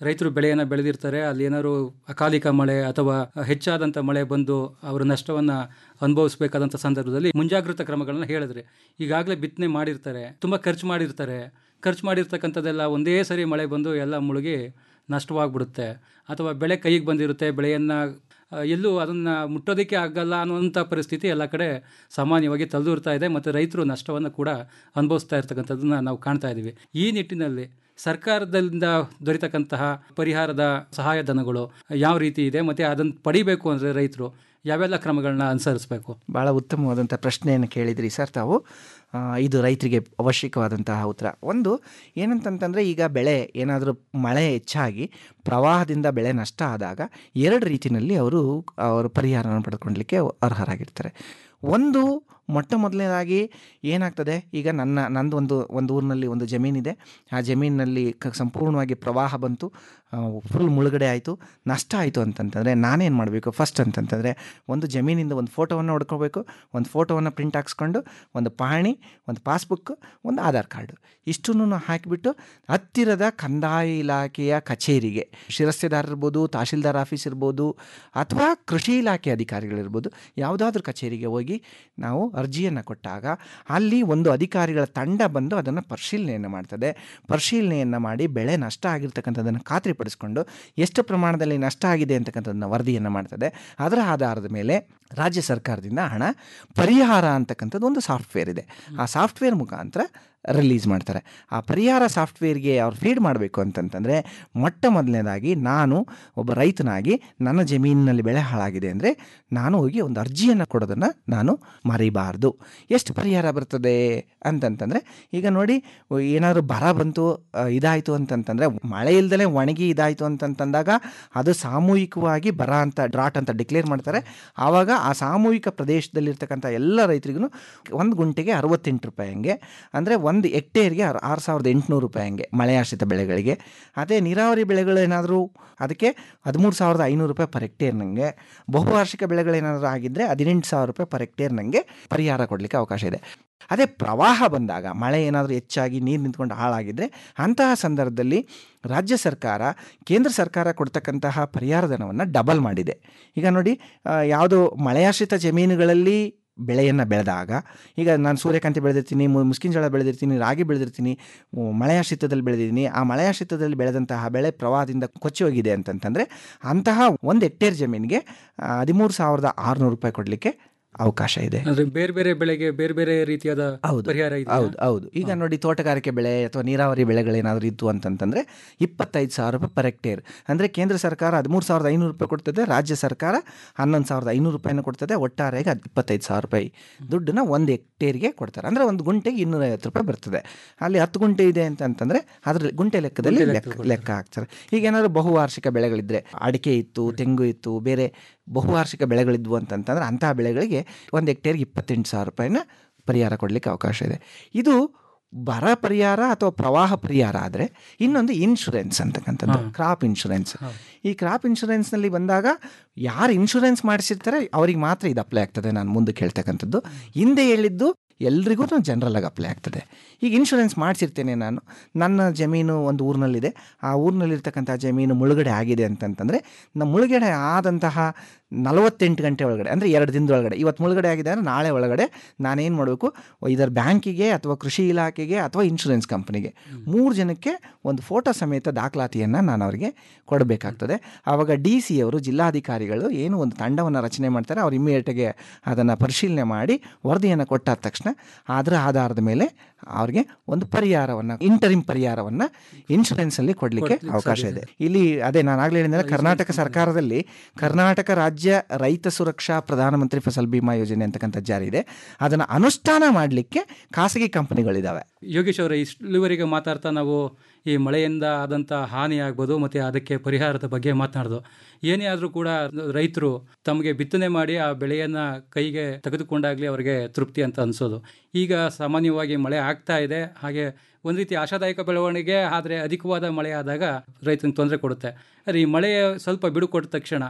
S9: ರೈತರು ಬೆಳೆಯನ್ನು ಬೆಳೆದಿರ್ತಾರೆ ಅಲ್ಲಿ ಏನಾದ್ರು ಅಕಾಲಿಕ ಮಳೆ ಅಥವಾ ಹೆಚ್ಚಾದಂಥ ಮಳೆ ಬಂದು ಅವರ ನಷ್ಟವನ್ನು ಅನುಭವಿಸಬೇಕಾದಂಥ ಸಂದರ್ಭದಲ್ಲಿ ಮುಂಜಾಗ್ರತಾ ಕ್ರಮಗಳನ್ನ ಹೇಳಿದ್ರೆ ಈಗಾಗಲೇ ಬಿತ್ತನೆ ಮಾಡಿರ್ತಾರೆ ತುಂಬ ಖರ್ಚು ಮಾಡಿರ್ತಾರೆ ಖರ್ಚು ಮಾಡಿರ್ತಕ್ಕಂಥದ್ದೆಲ್ಲ ಒಂದೇ ಸರಿ ಮಳೆ ಬಂದು ಎಲ್ಲ ಮುಳುಗಿ ನಷ್ಟವಾಗ್ಬಿಡುತ್ತೆ ಅಥವಾ ಬೆಳೆ ಕೈಗೆ ಬಂದಿರುತ್ತೆ ಬೆಳೆಯನ್ನು ಎಲ್ಲೂ ಅದನ್ನು ಮುಟ್ಟೋದಕ್ಕೆ ಆಗಲ್ಲ ಅನ್ನುವಂಥ ಪರಿಸ್ಥಿತಿ ಎಲ್ಲ ಕಡೆ ಸಾಮಾನ್ಯವಾಗಿ ತಲೆದೂರ್ತಾ ಇದೆ ಮತ್ತು ರೈತರು ನಷ್ಟವನ್ನು ಕೂಡ ಅನುಭವಿಸ್ತಾ ಇರ್ತಕ್ಕಂಥದ್ದನ್ನ ನಾವು ಕಾಣ್ತಾ ಇದ್ದೀವಿ ಈ ನಿಟ್ಟಿನಲ್ಲಿ ಸರ್ಕಾರದಿಂದ ದೊರೆತಕ್ಕಂತಹ ಪರಿಹಾರದ ಸಹಾಯಧನಗಳು ಯಾವ ರೀತಿ ಇದೆ ಮತ್ತು ಅದನ್ನು ಪಡಿಬೇಕು ಅಂದರೆ ರೈತರು ಯಾವೆಲ್ಲ ಕ್ರಮಗಳನ್ನ ಅನುಸರಿಸಬೇಕು
S10: ಭಾಳ ಉತ್ತಮವಾದಂಥ ಪ್ರಶ್ನೆಯನ್ನು ಕೇಳಿದ್ರಿ ಸರ್ ತಾವು ಆ, ಇದು ರೈತರಿಗೆ ಅವಶ್ಯಕವಾದಂತಹ ಉತ್ತರ ಒಂದು ಏನಂತಂತಂದರೆ ಈಗ ಬೆಳೆ ಏನಾದರೂ ಮಳೆ ಹೆಚ್ಚಾಗಿ ಪ್ರವಾಹದಿಂದ ಬೆಳೆ ನಷ್ಟ ಆದಾಗ ಎರಡು ರೀತಿಯಲ್ಲಿ ಅವರು ಅವರು ಪರಿಹಾರವನ್ನು ಪಡೆದುಕೊಳ್ಳಲಿಕ್ಕೆ ಅರ್ಹರಾಗಿರ್ತಾರೆ ಒಂದು ಮೊಟ್ಟ ಮೊದಲನೇದಾಗಿ ಏನಾಗ್ತದೆ ಈಗ ನನ್ನ ನಂದು ಒಂದು ಒಂದು ಊರಿನಲ್ಲಿ ಒಂದು ಜಮೀನಿದೆ ಆ ಜಮೀನಿನಲ್ಲಿ ಕ ಸಂಪೂರ್ಣವಾಗಿ ಪ್ರವಾಹ ಬಂತು ಫುಲ್ ಮುಳುಗಡೆ ಆಯಿತು ನಷ್ಟ ಆಯಿತು ಅಂತಂತಂದರೆ ನಾನೇನು ಮಾಡಬೇಕು ಫಸ್ಟ್ ಅಂತಂತಂದರೆ ಒಂದು ಜಮೀನಿಂದ ಒಂದು ಫೋಟೋವನ್ನು ಹೊಡ್ಕೋಬೇಕು ಒಂದು ಫೋಟೋವನ್ನು ಪ್ರಿಂಟ್ ಹಾಕ್ಸ್ಕೊಂಡು ಒಂದು ಪಹಣಿ ಒಂದು ಪಾಸ್ಬುಕ್ ಒಂದು ಆಧಾರ್ ಕಾರ್ಡು ಇಷ್ಟನ್ನು ಹಾಕಿಬಿಟ್ಟು ಹತ್ತಿರದ ಕಂದಾಯ ಇಲಾಖೆಯ ಕಚೇರಿಗೆ ಶಿರಸ್ತೆದಾರ ಇರ್ಬೋದು ತಹಶೀಲ್ದಾರ್ ಆಫೀಸ್ ಇರ್ಬೋದು ಅಥವಾ ಕೃಷಿ ಇಲಾಖೆ ಅಧಿಕಾರಿಗಳಿರ್ಬೋದು ಯಾವುದಾದ್ರೂ ಕಚೇರಿಗೆ ಹೋಗಿ ನಾವು ಅರ್ಜಿಯನ್ನು ಕೊಟ್ಟಾಗ ಅಲ್ಲಿ ಒಂದು ಅಧಿಕಾರಿಗಳ ತಂಡ ಬಂದು ಅದನ್ನು ಪರಿಶೀಲನೆಯನ್ನು ಮಾಡ್ತದೆ ಪರಿಶೀಲನೆಯನ್ನು ಮಾಡಿ ಬೆಳೆ ನಷ್ಟ ಆಗಿರ್ತಕ್ಕಂಥದ್ದನ್ನು ಖಾತ್ರಿಪಡಿಸ್ಕೊಂಡು ಎಷ್ಟು ಪ್ರಮಾಣದಲ್ಲಿ ನಷ್ಟ ಆಗಿದೆ ಅಂತಕ್ಕಂಥದ್ದನ್ನು ವರದಿಯನ್ನು ಮಾಡ್ತದೆ ಅದರ ಆಧಾರದ ಮೇಲೆ ರಾಜ್ಯ ಸರ್ಕಾರದಿಂದ ಹಣ ಪರಿಹಾರ ಅಂತಕ್ಕಂಥದ್ದು ಒಂದು ಸಾಫ್ಟ್ವೇರ್ ಇದೆ ಆ ಸಾಫ್ಟ್ವೇರ್ ಮುಖಾಂತರ ರಿಲೀಸ್ ಮಾಡ್ತಾರೆ ಆ ಪರಿಹಾರ ಸಾಫ್ಟ್ವೇರ್ಗೆ ಅವ್ರು ಫೀಡ್ ಮಾಡಬೇಕು ಅಂತಂತಂದರೆ ಮೊಟ್ಟ ಮೊದಲನೇದಾಗಿ ನಾನು ಒಬ್ಬ ರೈತನಾಗಿ ನನ್ನ ಜಮೀನಿನಲ್ಲಿ ಬೆಳೆ ಹಾಳಾಗಿದೆ ಅಂದರೆ ನಾನು ಹೋಗಿ ಒಂದು ಅರ್ಜಿಯನ್ನು ಕೊಡೋದನ್ನು ನಾನು ಮರಿಬಾರ್ದು ಎಷ್ಟು ಪರಿಹಾರ ಬರ್ತದೆ ಅಂತಂತಂದರೆ ಈಗ ನೋಡಿ ಏನಾದರೂ ಬರ ಬಂತು ಆ, ಇದಾಯಿತು ಅಂತಂತಂದರೆ ಮಳೆ ಇಲ್ದಲೇ ಒಣಗಿ ಇದಾಯಿತು ಅಂತಂತಂದಾಗ ಅದು ಸಾಮೂಹಿಕವಾಗಿ ಬರ ಅಂತ ಡ್ರಾಟ್ ಅಂತ ಡಿಕ್ಲೇರ್ ಮಾಡ್ತಾರೆ ಆವಾಗ ಆ ಸಾಮೂಹಿಕ ಪ್ರದೇಶದಲ್ಲಿರ್ತಕ್ಕಂಥ ಎಲ್ಲ ರೈತರಿಗೂ ಒಂದು ಗುಂಟೆಗೆ ಅರವತ್ತೆಂಟು ರೂಪಾಯಿ ಹಂಗೆ ಅಂದರೆ ಒಂದು ಹೆಕ್ಟೇರ್ಗೆ ಆರು ಆರು ಸಾವಿರದ ಎಂಟುನೂರು ರೂಪಾಯಿ ಹಂಗೆ ಮಳೆಯಾಶ್ರಿತ ಬೆಳೆಗಳಿಗೆ ಅದೇ ನೀರಾವರಿ ಬೆಳೆಗಳೇನಾದರೂ ಅದಕ್ಕೆ ಹದಿಮೂರು ಸಾವಿರದ ಐನೂರು ರೂಪಾಯಿ ಪರ್ ಹೆಕ್ಟೇರ್ ನನಗೆ ಬಹುವಾರ್ಷಿಕ ಬೆಳೆಗಳೇನಾದರೂ ಆಗಿದ್ದರೆ ಹದಿನೆಂಟು ಸಾವಿರ ರೂಪಾಯಿ ಪರ್ ಹೆಕ್ಟೇರ್ ನನಗೆ ಪರಿಹಾರ ಕೊಡಲಿಕ್ಕೆ ಅವಕಾಶ ಇದೆ ಅದೇ ಪ್ರವಾಹ ಬಂದಾಗ ಮಳೆ ಏನಾದರೂ ಹೆಚ್ಚಾಗಿ ನೀರು ನಿಂತ್ಕೊಂಡು ಹಾಳಾಗಿದ್ದರೆ ಅಂತಹ ಸಂದರ್ಭದಲ್ಲಿ ರಾಜ್ಯ ಸರ್ಕಾರ ಕೇಂದ್ರ ಸರ್ಕಾರ ಕೊಡ್ತಕ್ಕಂತಹ ಪರಿಹಾರ ಧನವನ್ನು ಡಬಲ್ ಮಾಡಿದೆ ಈಗ ನೋಡಿ ಆ, ಯಾವುದೋ ಮಳೆಯಾಶ್ರಿತ ಜಮೀನುಗಳಲ್ಲಿ ಬೆಳೆಯನ್ನು ಬೆಳೆದಾಗ ಈಗ ನಾನು ಸೂರ್ಯಕಾಂತಿ ಬೆಳೆದಿರ್ತೀನಿ ಮು- ಮುಸ್ಕಿನ ಜೋಳ ಬೆಳೆದಿರ್ತೀನಿ ರಾಗಿ ಬೆಳೆದಿರ್ತೀನಿ ಉ, ಮಳೆಯಾಶ್ರಿತದಲ್ಲಿ ಬೆಳೆದಿದ್ದೀನಿ ಆ ಮಳೆಯಾಶ್ರಿತದಲ್ಲಿ ಬೆಳೆದಂತಹ ಬೆಳೆ ಪ್ರವಾಹದಿಂದ ಕೊಚ್ಚಿ ಹೋಗಿದೆ ಅಂತಂತಂದರೆ ಅಂತಹ ಒಂದು ಹೆಕ್ಟೇರ್ ಜಮೀನಿಗೆ ಆ, ಹದಿಮೂರು ಸಾವಿರದ ಆರುನೂರು ರೂಪಾಯಿ ಕೊಡಲಿಕ್ಕೆ ಅವಕಾಶ ಇದೆ
S9: ಅಂದ್ರೆ ಬೇರೆ ಬೇರೆ ಬೆಳೆಗೆ ಬೇರೆ ಬೇರೆ ರೀತಿಯಾದ
S10: ಹೌದು
S9: ಪರಿಹಾರ ಇದೆ
S10: ಹೌದು ಹೌದು ಈಗ ನೋಡಿ ತೋಟಗಾರಿಕೆ ಬೆಳೆ ಅಥವಾ ನೀರಾವರಿ ಬೆಳೆಗಳೇನಾದರೂ ಇತ್ತು ಅಂತಂತಂದರೆ ಇಪ್ಪತ್ತೈದು ಸಾವಿರ ರೂಪಾಯಿ ಪರ್ ಹೆಕ್ಟೇರ್ ಅಂದರೆ ಕೇಂದ್ರ ಸರ್ಕಾರ ಹದಿಮೂರು ಸಾವಿರದ ಐನೂರು ರೂಪಾಯಿ ಕೊಡ್ತದೆ ರಾಜ್ಯ ಸರ್ಕಾರ ಹನ್ನೊಂದು ಸಾವಿರದ ಐನೂರು ರೂಪಾಯಿನ ಕೊಡ್ತದೆ ಒಟ್ಟಾರೆಗೆ ಅದು ಇಪ್ಪತ್ತೈದು ಸಾವಿರ ರೂಪಾಯಿ ದುಡ್ಡನ್ನ ಒಂದು ಹೆಕ್ಟೇರ್ಗೆ ಕೊಡ್ತಾರೆ ಅಂದರೆ ಒಂದು ಗುಂಟೆಗೆ ಇನ್ನೂರೈವತ್ತು ರೂಪಾಯಿ ಬರ್ತದೆ ಅಲ್ಲಿ ಹತ್ತು ಗುಂಟೆ ಇದೆ ಅಂತಂತಂದರೆ ಅದ್ರ ಗುಂಟೆ ಲೆಕ್ಕದಲ್ಲಿ ಲೆಕ್ಕ ಲೆಕ್ಕ ಹಾಕ್ತಾರೆ ಈಗ ಏನಾದರೂ ಬಹುವಾರ್ಷಿಕ ಬೆಳೆಗಳಿದ್ದರೆ ಅಡಿಕೆ ಇತ್ತು ತೆಂಗು ಇತ್ತು ಬೇರೆ ಬಹುವಾರ್ಷಿಕ ಬೆಳೆಗಳಿದ್ವು ಅಂತಂತಂದರೆ ಅಂತಹ ಬೆಳೆಗಳಿಗೆ ಒಂದು ಹೆಕ್ಟೇರ್ಗೆ ಇಪ್ಪತ್ತೆಂಟು ಸಾವಿರ ರೂಪಾಯಿನ ಪರಿಹಾರ ಕೊಡಲಿಕ್ಕೆ ಅವಕಾಶ ಇದೆ ಇದು ಬರ ಪರಿಹಾರ ಅಥವಾ ಪ್ರವಾಹ ಪರಿಹಾರ ಆದರೆ ಇನ್ನೊಂದು ಇನ್ಶೂರೆನ್ಸ್ ಅಂತಕ್ಕಂಥದ್ದು ಕ್ರಾಪ್ ಇನ್ಶೂರೆನ್ಸ್ ಈ ಕ್ರಾಪ್ ಇನ್ಶೂರೆನ್ಸ್ನಲ್ಲಿ ಬಂದಾಗ ಯಾರು ಇನ್ಶೂರೆನ್ಸ್ ಮಾಡಿಸಿರ್ತಾರೆ ಅವ್ರಿಗೆ ಮಾತ್ರ ಇದು ಅಪ್ಲೈ ಆಗ್ತದೆ ನಾನು ಮುಂದಕ್ಕೆ ಹೇಳ್ತಕ್ಕಂಥದ್ದು ಹಿಂದೆ ಹೇಳಿದ್ದು ಎಲ್ರಿಗೂ ಜನರಲ್ ಆಗಿ ಅಪ್ಲೈ ಆಗ್ತದೆ ಈಗ ಇನ್ಶೂರೆನ್ಸ್ ಮಾಡಿಸಿರ್ತೇನೆ ನಾನು ನನ್ನ ಜಮೀನು ಒಂದು ಊರಿನಲ್ಲಿದೆ ಆ ಊರಿನಲ್ಲಿರ್ತಕ್ಕಂಥ ಜಮೀನು ಮುಳುಗಡೆ ಆಗಿದೆ ಅಂತಂತಂದರೆ ನಮ್ಮ ಮುಳುಗಡೆ ಆದಂತಹ ನಲವತ್ತೆಂಟು ಗಂಟೆ ಒಳಗಡೆ ಅಂದರೆ ಎರಡು ದಿನದೊಳಗಡೆ ಇವತ್ತು ಮುಳುಗಡೆ ಆಗಿದೆ ಅಂದರೆ ನಾಳೆ ಒಳಗಡೆ ನಾನೇನು ಮಾಡಬೇಕು ಇದರ ಬ್ಯಾಂಕಿಗೆ ಅಥವಾ ಕೃಷಿ ಇಲಾಖೆಗೆ ಅಥವಾ ಇನ್ಶೂರೆನ್ಸ್ ಕಂಪನಿಗೆ ಮೂರು ಜನಕ್ಕೆ ಒಂದು ಫೋಟೋ ಸಮೇತ ದಾಖಲಾತಿಯನ್ನು ನಾನು ಅವರಿಗೆ ಕೊಡಬೇಕಾಗ್ತದೆ ಆವಾಗ ಡಿ ಸಿ ಅವರು ಜಿಲ್ಲಾಧಿಕಾರಿಗಳು ಏನು ಒಂದು ತಂಡವನ್ನು ರಚನೆ ಮಾಡ್ತಾರೆ ಅವ್ರು ಇಮ್ಮಿಡಿಯೇಟಾಗಿ ಅದನ್ನು ಪರಿಶೀಲನೆ ಮಾಡಿ ವರದಿಯನ್ನು ಕೊಟ್ಟಾದ ತಕ್ಷಣ ಅದರ ಆಧಾರದ ಮೇಲೆ ಅವ್ರಿಗೆ ಒಂದು ಪರಿಹಾರವನ್ನು ಇಂಟರಿಮ್ ಪರಿಹಾರವನ್ನು ಇನ್ಶೂರೆನ್ಸಲ್ಲಿ ಕೊಡಲಿಕ್ಕೆ ಅವಕಾಶ ಇದೆ ಇಲ್ಲಿ ಅದೇ ನಾನು ಆಗಲೇ ಹೇಳಿದ್ರೆ ಕರ್ನಾಟಕ ಸರ್ಕಾರದಲ್ಲಿ ಕರ್ನಾಟಕ ರಾಜ್ಯ ರೈತ ಸುರಕ್ಷಾ ಪ್ರಧಾನಮಂತ್ರಿ ಫಸಲ್ ಬಿಮಾ ಯೋಜನೆ ಅಂತಕ್ಕಂಥ ಜಾರಿ ಇದೆ ಅದನ್ನು ಅನುಷ್ಠಾನ ಮಾಡಲಿಕ್ಕೆ ಖಾಸಗಿ ಕಂಪನಿಗಳಿದ್ದಾವೆ
S9: ಯೋಗೇಶ್ ಅವರೇ ಇಲ್ಲಿವರೆಗೆ ಮಾತಾಡ್ತಾ ನಾವು ಈ ಮಳೆಯಿಂದ ಆದಂಥ ಹಾನಿ ಆಗ್ಬೋದು ಮತ್ತು ಅದಕ್ಕೆ ಪರಿಹಾರದ ಬಗ್ಗೆ ಮಾತನಾಡ್ದು ಏನೇ ಆದರೂ ಕೂಡ ರೈತರು ತಮಗೆ ಬಿತ್ತನೆ ಮಾಡಿ ಆ ಬೆಳೆಯನ್ನು ಕೈಗೆ ತೆಗೆದುಕೊಂಡಾಗಲಿ ಅವರಿಗೆ ತೃಪ್ತಿ ಅಂತ ಅನಿಸೋದು ಈಗ ಸಾಮಾನ್ಯವಾಗಿ ಮಳೆ ಆಗ್ತಾ ಇದೆ ಹಾಗೆ ಒಂದು ರೀತಿ ಆಶಾದಾಯಕ ಬೆಳವಣಿಗೆ ಆದರೆ ಅಧಿಕವಾದ ಮಳೆ ಆದಾಗ ರೈತನಿಗೆ ತೊಂದರೆ ಕೊಡುತ್ತೆ ಆದರೆ ಈ ಮಳೆ ಸ್ವಲ್ಪ ಬಿಡು ಕೊಟ್ಟ ತಕ್ಷಣ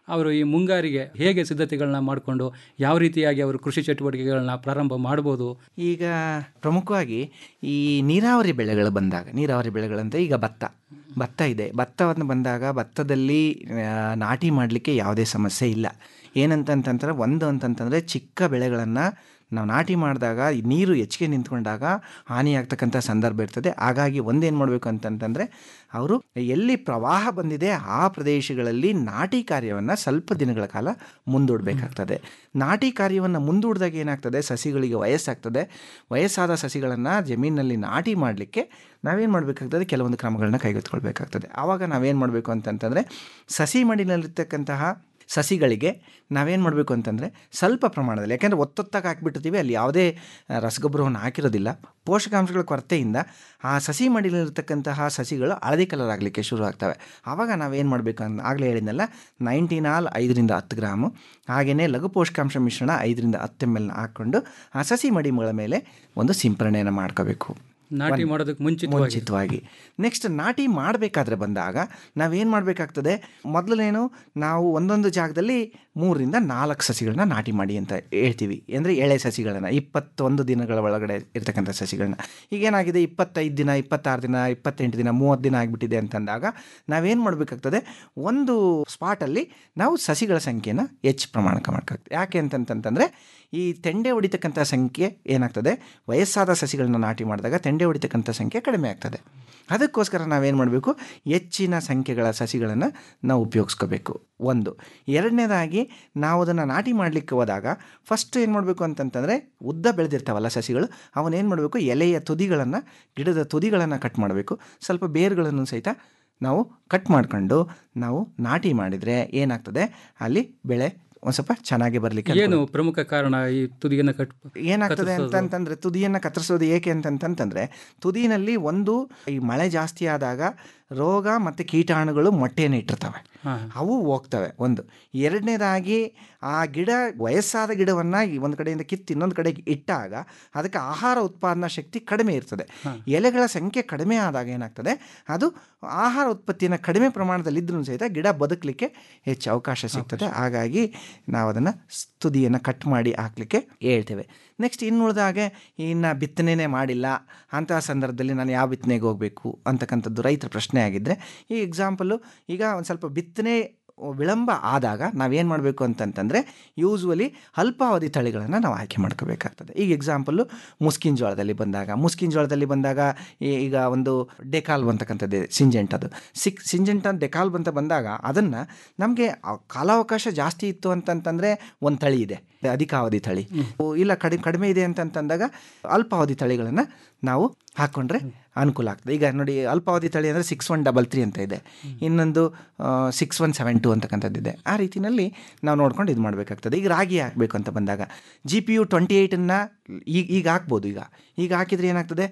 S9: ಅವರು ಈ ಮುಂಗಾರಿಗೆ ಹೇಗೆ ಸಿದ್ಧತೆಗಳನ್ನ ಮಾಡಿಕೊಂಡು ಯಾವ ರೀತಿಯಾಗಿ ಅವರು ಕೃಷಿ ಚಟುವಟಿಕೆಗಳನ್ನ ಪ್ರಾರಂಭ ಮಾಡ್ಬೋದು
S10: ಈಗ ಪ್ರಮುಖವಾಗಿ ಈ ನೀರಾವರಿ ಬೆಳೆಗಳು ಬಂದಾಗ ನೀರಾವರಿ ಬೆಳೆಗಳಂತ ಈಗ ಭತ್ತ ಭತ್ತ ಇದೆ ಭತ್ತವನ್ನು ಬಂದಾಗ ಭತ್ತದಲ್ಲಿ ಆ, ನಾಟಿ ಮಾಡಲಿಕ್ಕೆ ಯಾವುದೇ ಸಮಸ್ಯೆ ಇಲ್ಲ ಏನಂತಂತಂದ್ರೆ ಒಂದು ಅಂತಂತಂದರೆ ಚಿಕ್ಕ ಬೆಳೆಗಳನ್ನು ನಾವು ನಾಟಿ ಮಾಡಿದಾಗ ಈ ನೀರು ಹೆಚ್ಚಿಗೆ ನಿಂತ್ಕೊಂಡಾಗ ಹಾನಿಯಾಗ್ತಕ್ಕಂಥ ಸಂದರ್ಭ ಇರ್ತದೆ ಹಾಗಾಗಿ ಒಂದೇನು ಮಾಡಬೇಕು ಅಂತಂತಂದರೆ ಅವರು ಎಲ್ಲಿ ಪ್ರವಾಹ ಬಂದಿದೆ ಆ ಪ್ರದೇಶಗಳಲ್ಲಿ ನಾಟಿ ಕಾರ್ಯವನ್ನು ಸ್ವಲ್ಪ ದಿನಗಳ ಕಾಲ ಮುಂದೂಡಬೇಕಾಗ್ತದೆ ನಾಟಿ ಕಾರ್ಯವನ್ನು ಮುಂದೂಡಿದಾಗ ಏನಾಗ್ತದೆ ಸಸಿಗಳಿಗೆ ವಯಸ್ಸಾಗ್ತದೆ ವಯಸ್ಸಾದ ಸಸಿಗಳನ್ನು ಜಮೀನಿನಲ್ಲಿ ನಾಟಿ ಮಾಡಲಿಕ್ಕೆ ನಾವೇನು ಮಾಡಬೇಕಾಗ್ತದೆ ಕೆಲವೊಂದು ಕ್ರಮಗಳನ್ನ ಕೈಗೆತ್ತಿಕೊಳ್ಬೇಕಾಗ್ತದೆ ಆವಾಗ ನಾವೇನು ಮಾಡಬೇಕು ಅಂತಂತಂದರೆ ಸಸಿ ಮಡಿನಲ್ಲಿರ್ತಕ್ಕಂತಹ ಸಸಿಗಳಿಗೆ ನಾವೇನು ಮಾಡಬೇಕು ಅಂತಂದರೆ ಸ್ವಲ್ಪ ಪ್ರಮಾಣದಲ್ಲಿ ಯಾಕೆಂದರೆ ಒತ್ತೊತ್ತಾಗಿ ಹಾಕಿಬಿಟ್ಟಿರ್ತೀವಿ ಅಲ್ಲಿ ಯಾವುದೇ ಆ, ರಸಗೊಬ್ಬರವನ್ನು ಹಾಕಿರೋದಿಲ್ಲ ಪೋಷಕಾಂಶಗಳ ಕೊರತೆಯಿಂದ ಆ ಸಸಿ ಮಡಿಲಿರ್ತಕ್ಕಂತಹ ಸಸಿಗಳು ಹಳದಿ ಕಲರ್ ಆಗಲಿಕ್ಕೆ ಶುರು ಆಗ್ತವೆ ಆವಾಗ ನಾವೇನು ಮಾಡಬೇಕು ಅಂತ ಆಗಲೇ ಹೇಳಿದ್ನಲ್ಲ ನೈಂಟಿನಾಲ್ ಐದರಿಂದ ಹತ್ತು ಗ್ರಾಮು ಹಾಗೆಯೇ ಲಘು ಪೋಷಕಾಂಶ ಮಿಶ್ರಣ ಐದರಿಂದ ಹತ್ತು ಎಮ್ ಎಲ್ನ ಹಾಕ್ಕೊಂಡು ಆ ಸಸಿ ಮಡಿಗಳ ಮೇಲೆ ಒಂದು ಸಿಂಪರಣೆಯನ್ನು ಮಾಡ್ಕೋಬೇಕು
S9: ನಾಟಿ
S10: ಒಂದು-
S9: ಮಾಡೋದಕ್ಕೆ ಮುಂಚಿತವಾಗಿ.
S10: ಮುಂಚಿತವಾಗಿ ನೆಕ್ಸ್ಟ್ ನಾಟಿ ಮಾಡಬೇಕಾದ್ರೆ ಬಂದಾಗ ನಾವೇನು ಮಾಡಬೇಕಾಗ್ತದೆ ಮೊದಲೇನು ನಾವು ಒಂದೊಂದು ಜಾಗದಲ್ಲಿ ಮೂರರಿಂದ ನಾಲ್ಕು ಸಸಿಗಳನ್ನ ನಾಟಿ ಮಾಡಿ ಅಂತ ಹೇಳ್ತೀವಿ ಅಂದರೆ ಎಳೆ ಸಸಿಗಳನ್ನು ಇಪ್ಪತ್ತೊಂದು ದಿನಗಳ ಒಳಗಡೆ ಇರ್ತಕ್ಕಂಥ ಸಸಿಗಳನ್ನ ಈಗೇನಾಗಿದೆ ಇಪ್ಪತ್ತೈದು ದಿನ ಇಪ್ಪತ್ತಾರು ದಿನ ಇಪ್ಪತ್ತೆಂಟು ದಿನ ಮೂವತ್ತು ದಿನ ಆಗಿಬಿಟ್ಟಿದೆ ಅಂತಂದಾಗ ನಾವೇನು ಮಾಡಬೇಕಾಗ್ತದೆ ಒಂದು ಸ್ಪಾಟಲ್ಲಿ ನಾವು ಸಸಿಗಳ ಸಂಖ್ಯೆನ ಹೆಚ್ಚು ಪ್ರಮಾಣಕ್ಕೆ ಮಾಡ್ಕಾಗ್ತದೆ ಯಾಕೆ ಅಂತಂತಂತಂದರೆ ಈ ತೆಂಡೆ ಹೊಡಿತಕ್ಕಂಥ ಸಂಖ್ಯೆ ಏನಾಗ್ತದೆ ವಯಸ್ಸಾದ ಸಸಿಗಳನ್ನ ನಾಟಿ ಮಾಡಿದಾಗ ತೆಂಡೆ ಹೊಡಿತಕ್ಕಂಥ ಸಂಖ್ಯೆ ಕಡಿಮೆ ಆಗ್ತದೆ ಅದಕ್ಕೋಸ್ಕರ ನಾವೇನು ಮಾಡಬೇಕು ಹೆಚ್ಚಿನ ಸಂಖ್ಯೆಗಳ ಸಸಿಗಳನ್ನು ನಾವು ಉಪಯೋಗಿಸ್ಕೋಬೇಕು ಒಂದು ಎರಡನೇದಾಗಿ ನಾವು ಅದನ್ನು ನಾಟಿ ಮಾಡಲಿಕ್ಕೆ ಹೋದಾಗ ಫಸ್ಟ್ ಏನು ಮಾಡಬೇಕು ಅಂತಂತಂದರೆ ಉದ್ದ ಬೆಳೆದಿರ್ತಾವಲ್ಲ ಸಸಿಗಳು ಅವನ್ನೇನು ಮಾಡಬೇಕು ಎಲೆಯ ತುದಿಗಳನ್ನು ಗಿಡದ ತುದಿಗಳನ್ನು ಕಟ್ ಮಾಡಬೇಕು ಸ್ವಲ್ಪ ಬೇರುಗಳನ್ನು ಸಹಿತ ನಾವು ಕಟ್ ಮಾಡ್ಕೊಂಡು ನಾವು ನಾಟಿ ಮಾಡಿದರೆ ಏನಾಗ್ತದೆ ಅಲ್ಲಿ ಬೆಳೆ ಒಂದು ಸ್ವಲ್ಪ ಚೆನ್ನಾಗಿ ಬರಲಿಕ್ಕೆ
S9: ಏನು ಪ್ರಮುಖ ಕಾರಣ ಈ ತುದಿಯನ್ನು ಕಟ್
S10: ಏನಾಗ್ತದೆ
S9: ಕತ್ತರಿಸೋದು?
S10: ಅಂತಂತಂದ್ರೆ ತುದಿಯನ್ನು ಕತ್ತರಿಸೋದು ಏಕೆ ಅಂತಂತಂತಂದ್ರೆ ತುದಿನಲ್ಲಿ ಒಂದು ಈ ಮಳೆ ಜಾಸ್ತಿ ಆದಾಗ ರೋಗ ಮತ್ತು ಕೀಟಾಣುಗಳು ಮೊಟ್ಟೆಯನ್ನು ಇಟ್ಟಿರ್ತವೆ
S9: ಹಾ.
S10: ಅವು ಹೋಗ್ತವೆ ಒಂದು ಎರಡನೇದಾಗಿ ಆ ಗಿಡ ವಯಸ್ಸಾದ ಗಿಡವನ್ನು ಒಂದು ಕಡೆಯಿಂದ ಕಿತ್ತು ಇನ್ನೊಂದು ಕಡೆಗೆ ಇಟ್ಟಾಗ ಅದಕ್ಕೆ ಆಹಾರ ಉತ್ಪಾದನಾ ಶಕ್ತಿ ಕಡಿಮೆ ಇರ್ತದೆ ಎಲೆಗಳ ಸಂಖ್ಯೆ ಕಡಿಮೆ ಆದಾಗ ಏನಾಗ್ತದೆ ಅದು ಆಹಾರ ಉತ್ಪತ್ತಿಯನ್ನು ಕಡಿಮೆ ಪ್ರಮಾಣದಲ್ಲಿ ಇದ್ರೂ ಸಹಿತ ಗಿಡ ಬದುಕಲಿಕ್ಕೆ ಹೆಚ್ಚು ಅವಕಾಶ ಸಿಗ್ತದೆ ಹಾಗಾಗಿ ನಾವು ಅದನ್ನು ತುದಿಯನ್ನು ಕಟ್ ಮಾಡಿ ಹಾಕಲಿಕ್ಕೆ ಹೇಳ್ತೇವೆ ನೆಕ್ಸ್ಟ್ ಇನ್ನು ಉಳಿದಾಗೆ ಇನ್ನು ಬಿತ್ತನೆನೇ ಮಾಡಿಲ್ಲ ಅಂತಹ ಸಂದರ್ಭದಲ್ಲಿ ನಾನು ಯಾವ ಬಿತ್ತನೆಗೆ ಹೋಗಬೇಕು ಅಂತಕ್ಕಂಥದ್ದು ರೈತರ ಪ್ರಶ್ನೆ ಆಗಿದ್ದರೆ ಈ ಎಕ್ಸಾಂಪಲು ಈಗ ಒಂದು ಸ್ವಲ್ಪ ಬಿತ್ತನೆ ವಿಳಂಬ ಆದಾಗ ನಾವೇನು ಮಾಡಬೇಕು ಅಂತಂತಂದರೆ ಯೂಸ್ವಲಿ ಅಲ್ಪಾವಧಿ ತಳಿಗಳನ್ನು ನಾವು ಆಯ್ಕೆ ಮಾಡ್ಕೋಬೇಕಾಗ್ತದೆ ಈಗ ಎಕ್ಸಾಂಪಲ್ಲು ಮುಸ್ಕಿನ್ ಜೋಳದಲ್ಲಿ ಬಂದಾಗ ಮುಸ್ಕಿನ್ ಜೋಳದಲ್ಲಿ ಬಂದಾಗ ಈ- ಈಗ ಒಂದು ಡೆಕಾಲ್ ಅಂತಕ್ಕಂಥದ್ದು ಸಿಂಜೆಂಟ್ ಅದು ಸಿಕ್ ಸಿಂಜೆಂಟ್ ಅಂತ ಡೆಕಾಲ್ ಅಂತ ಬಂದಾಗ ಅದನ್ನು ನಮಗೆ ಕಾಲಾವಕಾಶ ಜಾಸ್ತಿ ಇತ್ತು ಅಂತಂತಂದರೆ ಒಂದು ತಳಿ ಇದೆ ಅಧಿಕಾವಧಿ ತಳಿ ಓ, ಇಲ್ಲ ಕಡಿಮೆ ಕಡಿಮೆ ಇದೆ ಅಂತಂತಂದಾಗ ಅಲ್ಪಾವಧಿ ತಳಿಗಳನ್ನು ನಾವು ಹಾಕ್ಕೊಂಡ್ರೆ ಅನುಕೂಲ ಆಗ್ತದೆ ಈಗ ನೋಡಿ ಅಲ್ಪಾವಧಿ ತಳಿ ಅಂದರೆ ಸಿಕ್ಸ್ ಒನ್ ಡಬಲ್ ತ್ರೀ ಅಂತ ಇದೆ ಇನ್ನೊಂದು ಸಿಕ್ಸ್ ಒನ್ ಸೆವೆನ್ ಟು ಅಂತಕ್ಕಂಥದ್ದಿದೆ ಆ ರೀತಿಯಲ್ಲಿ ನಾವು ನೋಡ್ಕೊಂಡು ಇದು ಮಾಡಬೇಕಾಗ್ತದೆ ಈಗ ರಾಗಿ ಹಾಕಬೇಕು ಅಂತ ಬಂದಾಗ ಜಿ ಪಿ ಯು ಟ್ವೆಂಟಿ ಏಯ್ಟನ್ನು ಈಗ ಈಗ ಹಾಕ್ಬೋದು ಈಗ ಈಗ ಹಾಕಿದರೆ ಏನಾಗ್ತದೆ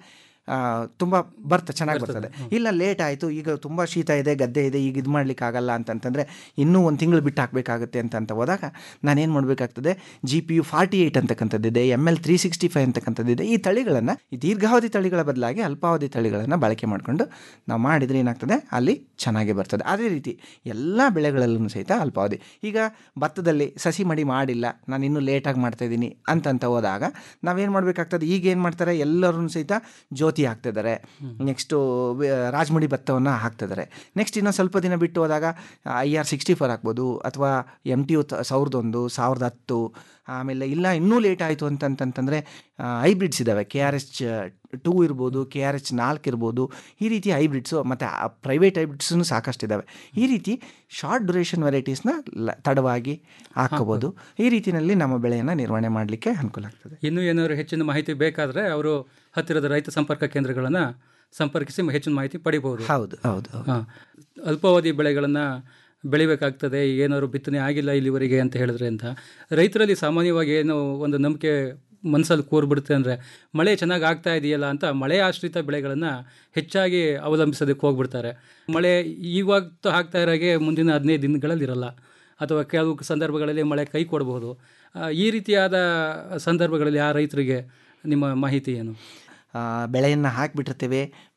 S10: ತುಂಬ ಬರ್ತ ಚೆನ್ನಾಗಿ ಬರ್ತದೆ ಇಲ್ಲ ಲೇಟ್ ಆಯಿತು ಈಗ ತುಂಬ ಶೀತ ಇದೆ ಗದ್ದೆ ಇದೆ ಈಗ ಇದು ಮಾಡ್ಲಿಕ್ಕೆ ಆಗಲ್ಲ ಅಂತಂತಂದರೆ ಇನ್ನೂ ಒಂದು ತಿಂಗಳು ಬಿಟ್ಟು ಹಾಕಬೇಕಾಗುತ್ತೆ ಅಂತ ಅಂತ ಹೋದಾಗ ನಾನೇನು ಮಾಡಬೇಕಾಗ್ತದೆ G P U forty eight ಅಂತಕ್ಕಂಥದ್ದಿದೆ M L three sixty five ಅಂತಕ್ಕಂಥದ್ದಿದೆ ಈ ತಳಿಗಳನ್ನು ಈ ದೀರ್ಘಾವಧಿ ತಳಿಗಳ ಬದಲಾಗಿ ಅಲ್ಪಾವಧಿ ತಳಿಗಳನ್ನು ಬಳಕೆ ಮಾಡಿಕೊಂಡು ನಾವು ಮಾಡಿದರೆ ಏನಾಗ್ತದೆ ಅಲ್ಲಿ ಚೆನ್ನಾಗಿ ಬರ್ತದೆ ಅದೇ ರೀತಿ ಎಲ್ಲ ಬೆಳೆಗಳಲ್ಲೂ ಸಹಿತ ಅಲ್ಪಾವಧಿ ಈಗ ಭತ್ತದಲ್ಲಿ ಸಸಿ ಮಡಿ ಮಾಡಿಲ್ಲ ನಾನು ಇನ್ನೂ ಲೇಟಾಗಿ ಮಾಡ್ತಾಯಿದ್ದೀನಿ ಅಂತಂತ ಹೋದಾಗ ನಾವೇನು ಮಾಡಬೇಕಾಗ್ತದೆ ಈಗ ಏನು ಮಾಡ್ತಾರೆ ಎಲ್ಲರೂ ಸಹಿತ ಜ್ಯೋತಿ ಹಾಕ್ತಿದ್ದಾರೆ ನೆಕ್ಸ್ಟು ರಾಜಮುಡಿ ಭತ್ತವನ್ನು ಹಾಕ್ತಿದ್ದಾರೆ ನೆಕ್ಸ್ಟ್ ಇನ್ನೂ ಸ್ವಲ್ಪ ದಿನ ಬಿಟ್ಟು ಹೋದಾಗ ಐ ಆರ್ ಸಿಕ್ಸ್ಟಿ ಫೋರ್ ಹಾಕ್ಬೋದು ಅಥವಾ ಎಮ್ ಟಿ ಯು ಸಾವಿರದ ಒಂದು ಸಾವಿರದ ಹತ್ತು ಆಮೇಲೆ ಇಲ್ಲ ಇನ್ನೂ ಲೇಟ್ ಆಯಿತು ಅಂತಂತಂತಂದರೆ ಹೈಬ್ರಿಡ್ಸ್ ಇದ್ದಾವೆ ಕೆ ಆರ್ ಎಚ್ ಟೂ ಇರ್ಬೋದು ಕೆ ಆರ್ ಎಚ್ ನಾಲ್ಕು ಇರ್ಬೋದು ಈ ರೀತಿ ಹೈಬ್ರಿಡ್ಸು ಮತ್ತು ಪ್ರೈವೇಟ್ ಹೈಬ್ರಿಡ್ಸೂ ಸಾಕಷ್ಟಿದ್ದಾವೆ ಈ ರೀತಿ ಶಾರ್ಟ್ ಡ್ಯೂರೇಷನ್ ವೆರೈಟೀಸ್ನ ತಡವಾಗಿ ಹಾಕ್ಕೋಬೋದು ಈ ರೀತಿಯಲ್ಲಿ ನಮ್ಮ ಬೆಳೆಯನ್ನು ನಿರ್ವಹಣೆ ಮಾಡಲಿಕ್ಕೆ ಅನುಕೂಲ ಆಗ್ತದೆ
S9: ಇನ್ನೂ ಏನಾದರೂ ಹೆಚ್ಚಿನ ಮಾಹಿತಿ ಬೇಕಾದರೆ ಅವರು ಹತ್ತಿರದ ರೈತ ಸಂಪರ್ಕ ಕೇಂದ್ರಗಳನ್ನು ಸಂಪರ್ಕಿಸಿ ಹೆಚ್ಚಿನ ಮಾಹಿತಿ ಪಡಿಬಹುದು
S10: ಹೌದು ಹೌದು ಹೌದು.
S9: ಹಾಂ ಅಲ್ಪಾವಧಿ ಬೆಳೆಗಳನ್ನು ಬೆಳಿಬೇಕಾಗ್ತದೆ ಏನಾದ್ರು ಬಿತ್ತನೆ ಆಗಿಲ್ಲ ಇಲ್ಲಿವರೆಗೆ ಅಂತ ಹೇಳಿದ್ರೆ ಅಂತ ರೈತರಲ್ಲಿ ಸಾಮಾನ್ಯವಾಗಿ ಏನು ಒಂದು ನಂಬಿಕೆ ಮನಸ್ಸಲ್ಲಿ ಕೂರ್ಬಿಡುತ್ತೆ ಅಂದರೆ ಮಳೆ ಚೆನ್ನಾಗಿ ಆಗ್ತಾ ಇದೆಯಲ್ಲ ಅಂತ ಮಳೆ ಆಶ್ರಿತ ಬೆಳೆಗಳನ್ನು ಹೆಚ್ಚಾಗಿ ಅವಲಂಬಿಸೋದಕ್ಕೆ ಹೋಗ್ಬಿಡ್ತಾರೆ ಮಳೆ ಇವಾಗ ಆಗ್ತಾ ಇರೋಗೆ ಮುಂದಿನ ಹದಿನೈದು ದಿನಗಳಲ್ಲಿ ಇರಲ್ಲ ಅಥವಾ ಕೆಲವು ಸಂದರ್ಭಗಳಲ್ಲಿ ಮಳೆ ಕೈ ಕೊಡಬಹುದು ಆ, ಈ ರೀತಿಯಾದ ಸಂದರ್ಭಗಳಲ್ಲಿ ಆ ರೈತರಿಗೆ ನಿಮ್ಮ ಮಾಹಿತಿ ಏನು
S10: ಬೆಳೆಯನ್ನು ಹಾಕಿಬಿಟ್ಟಿರ್ತೇವೆ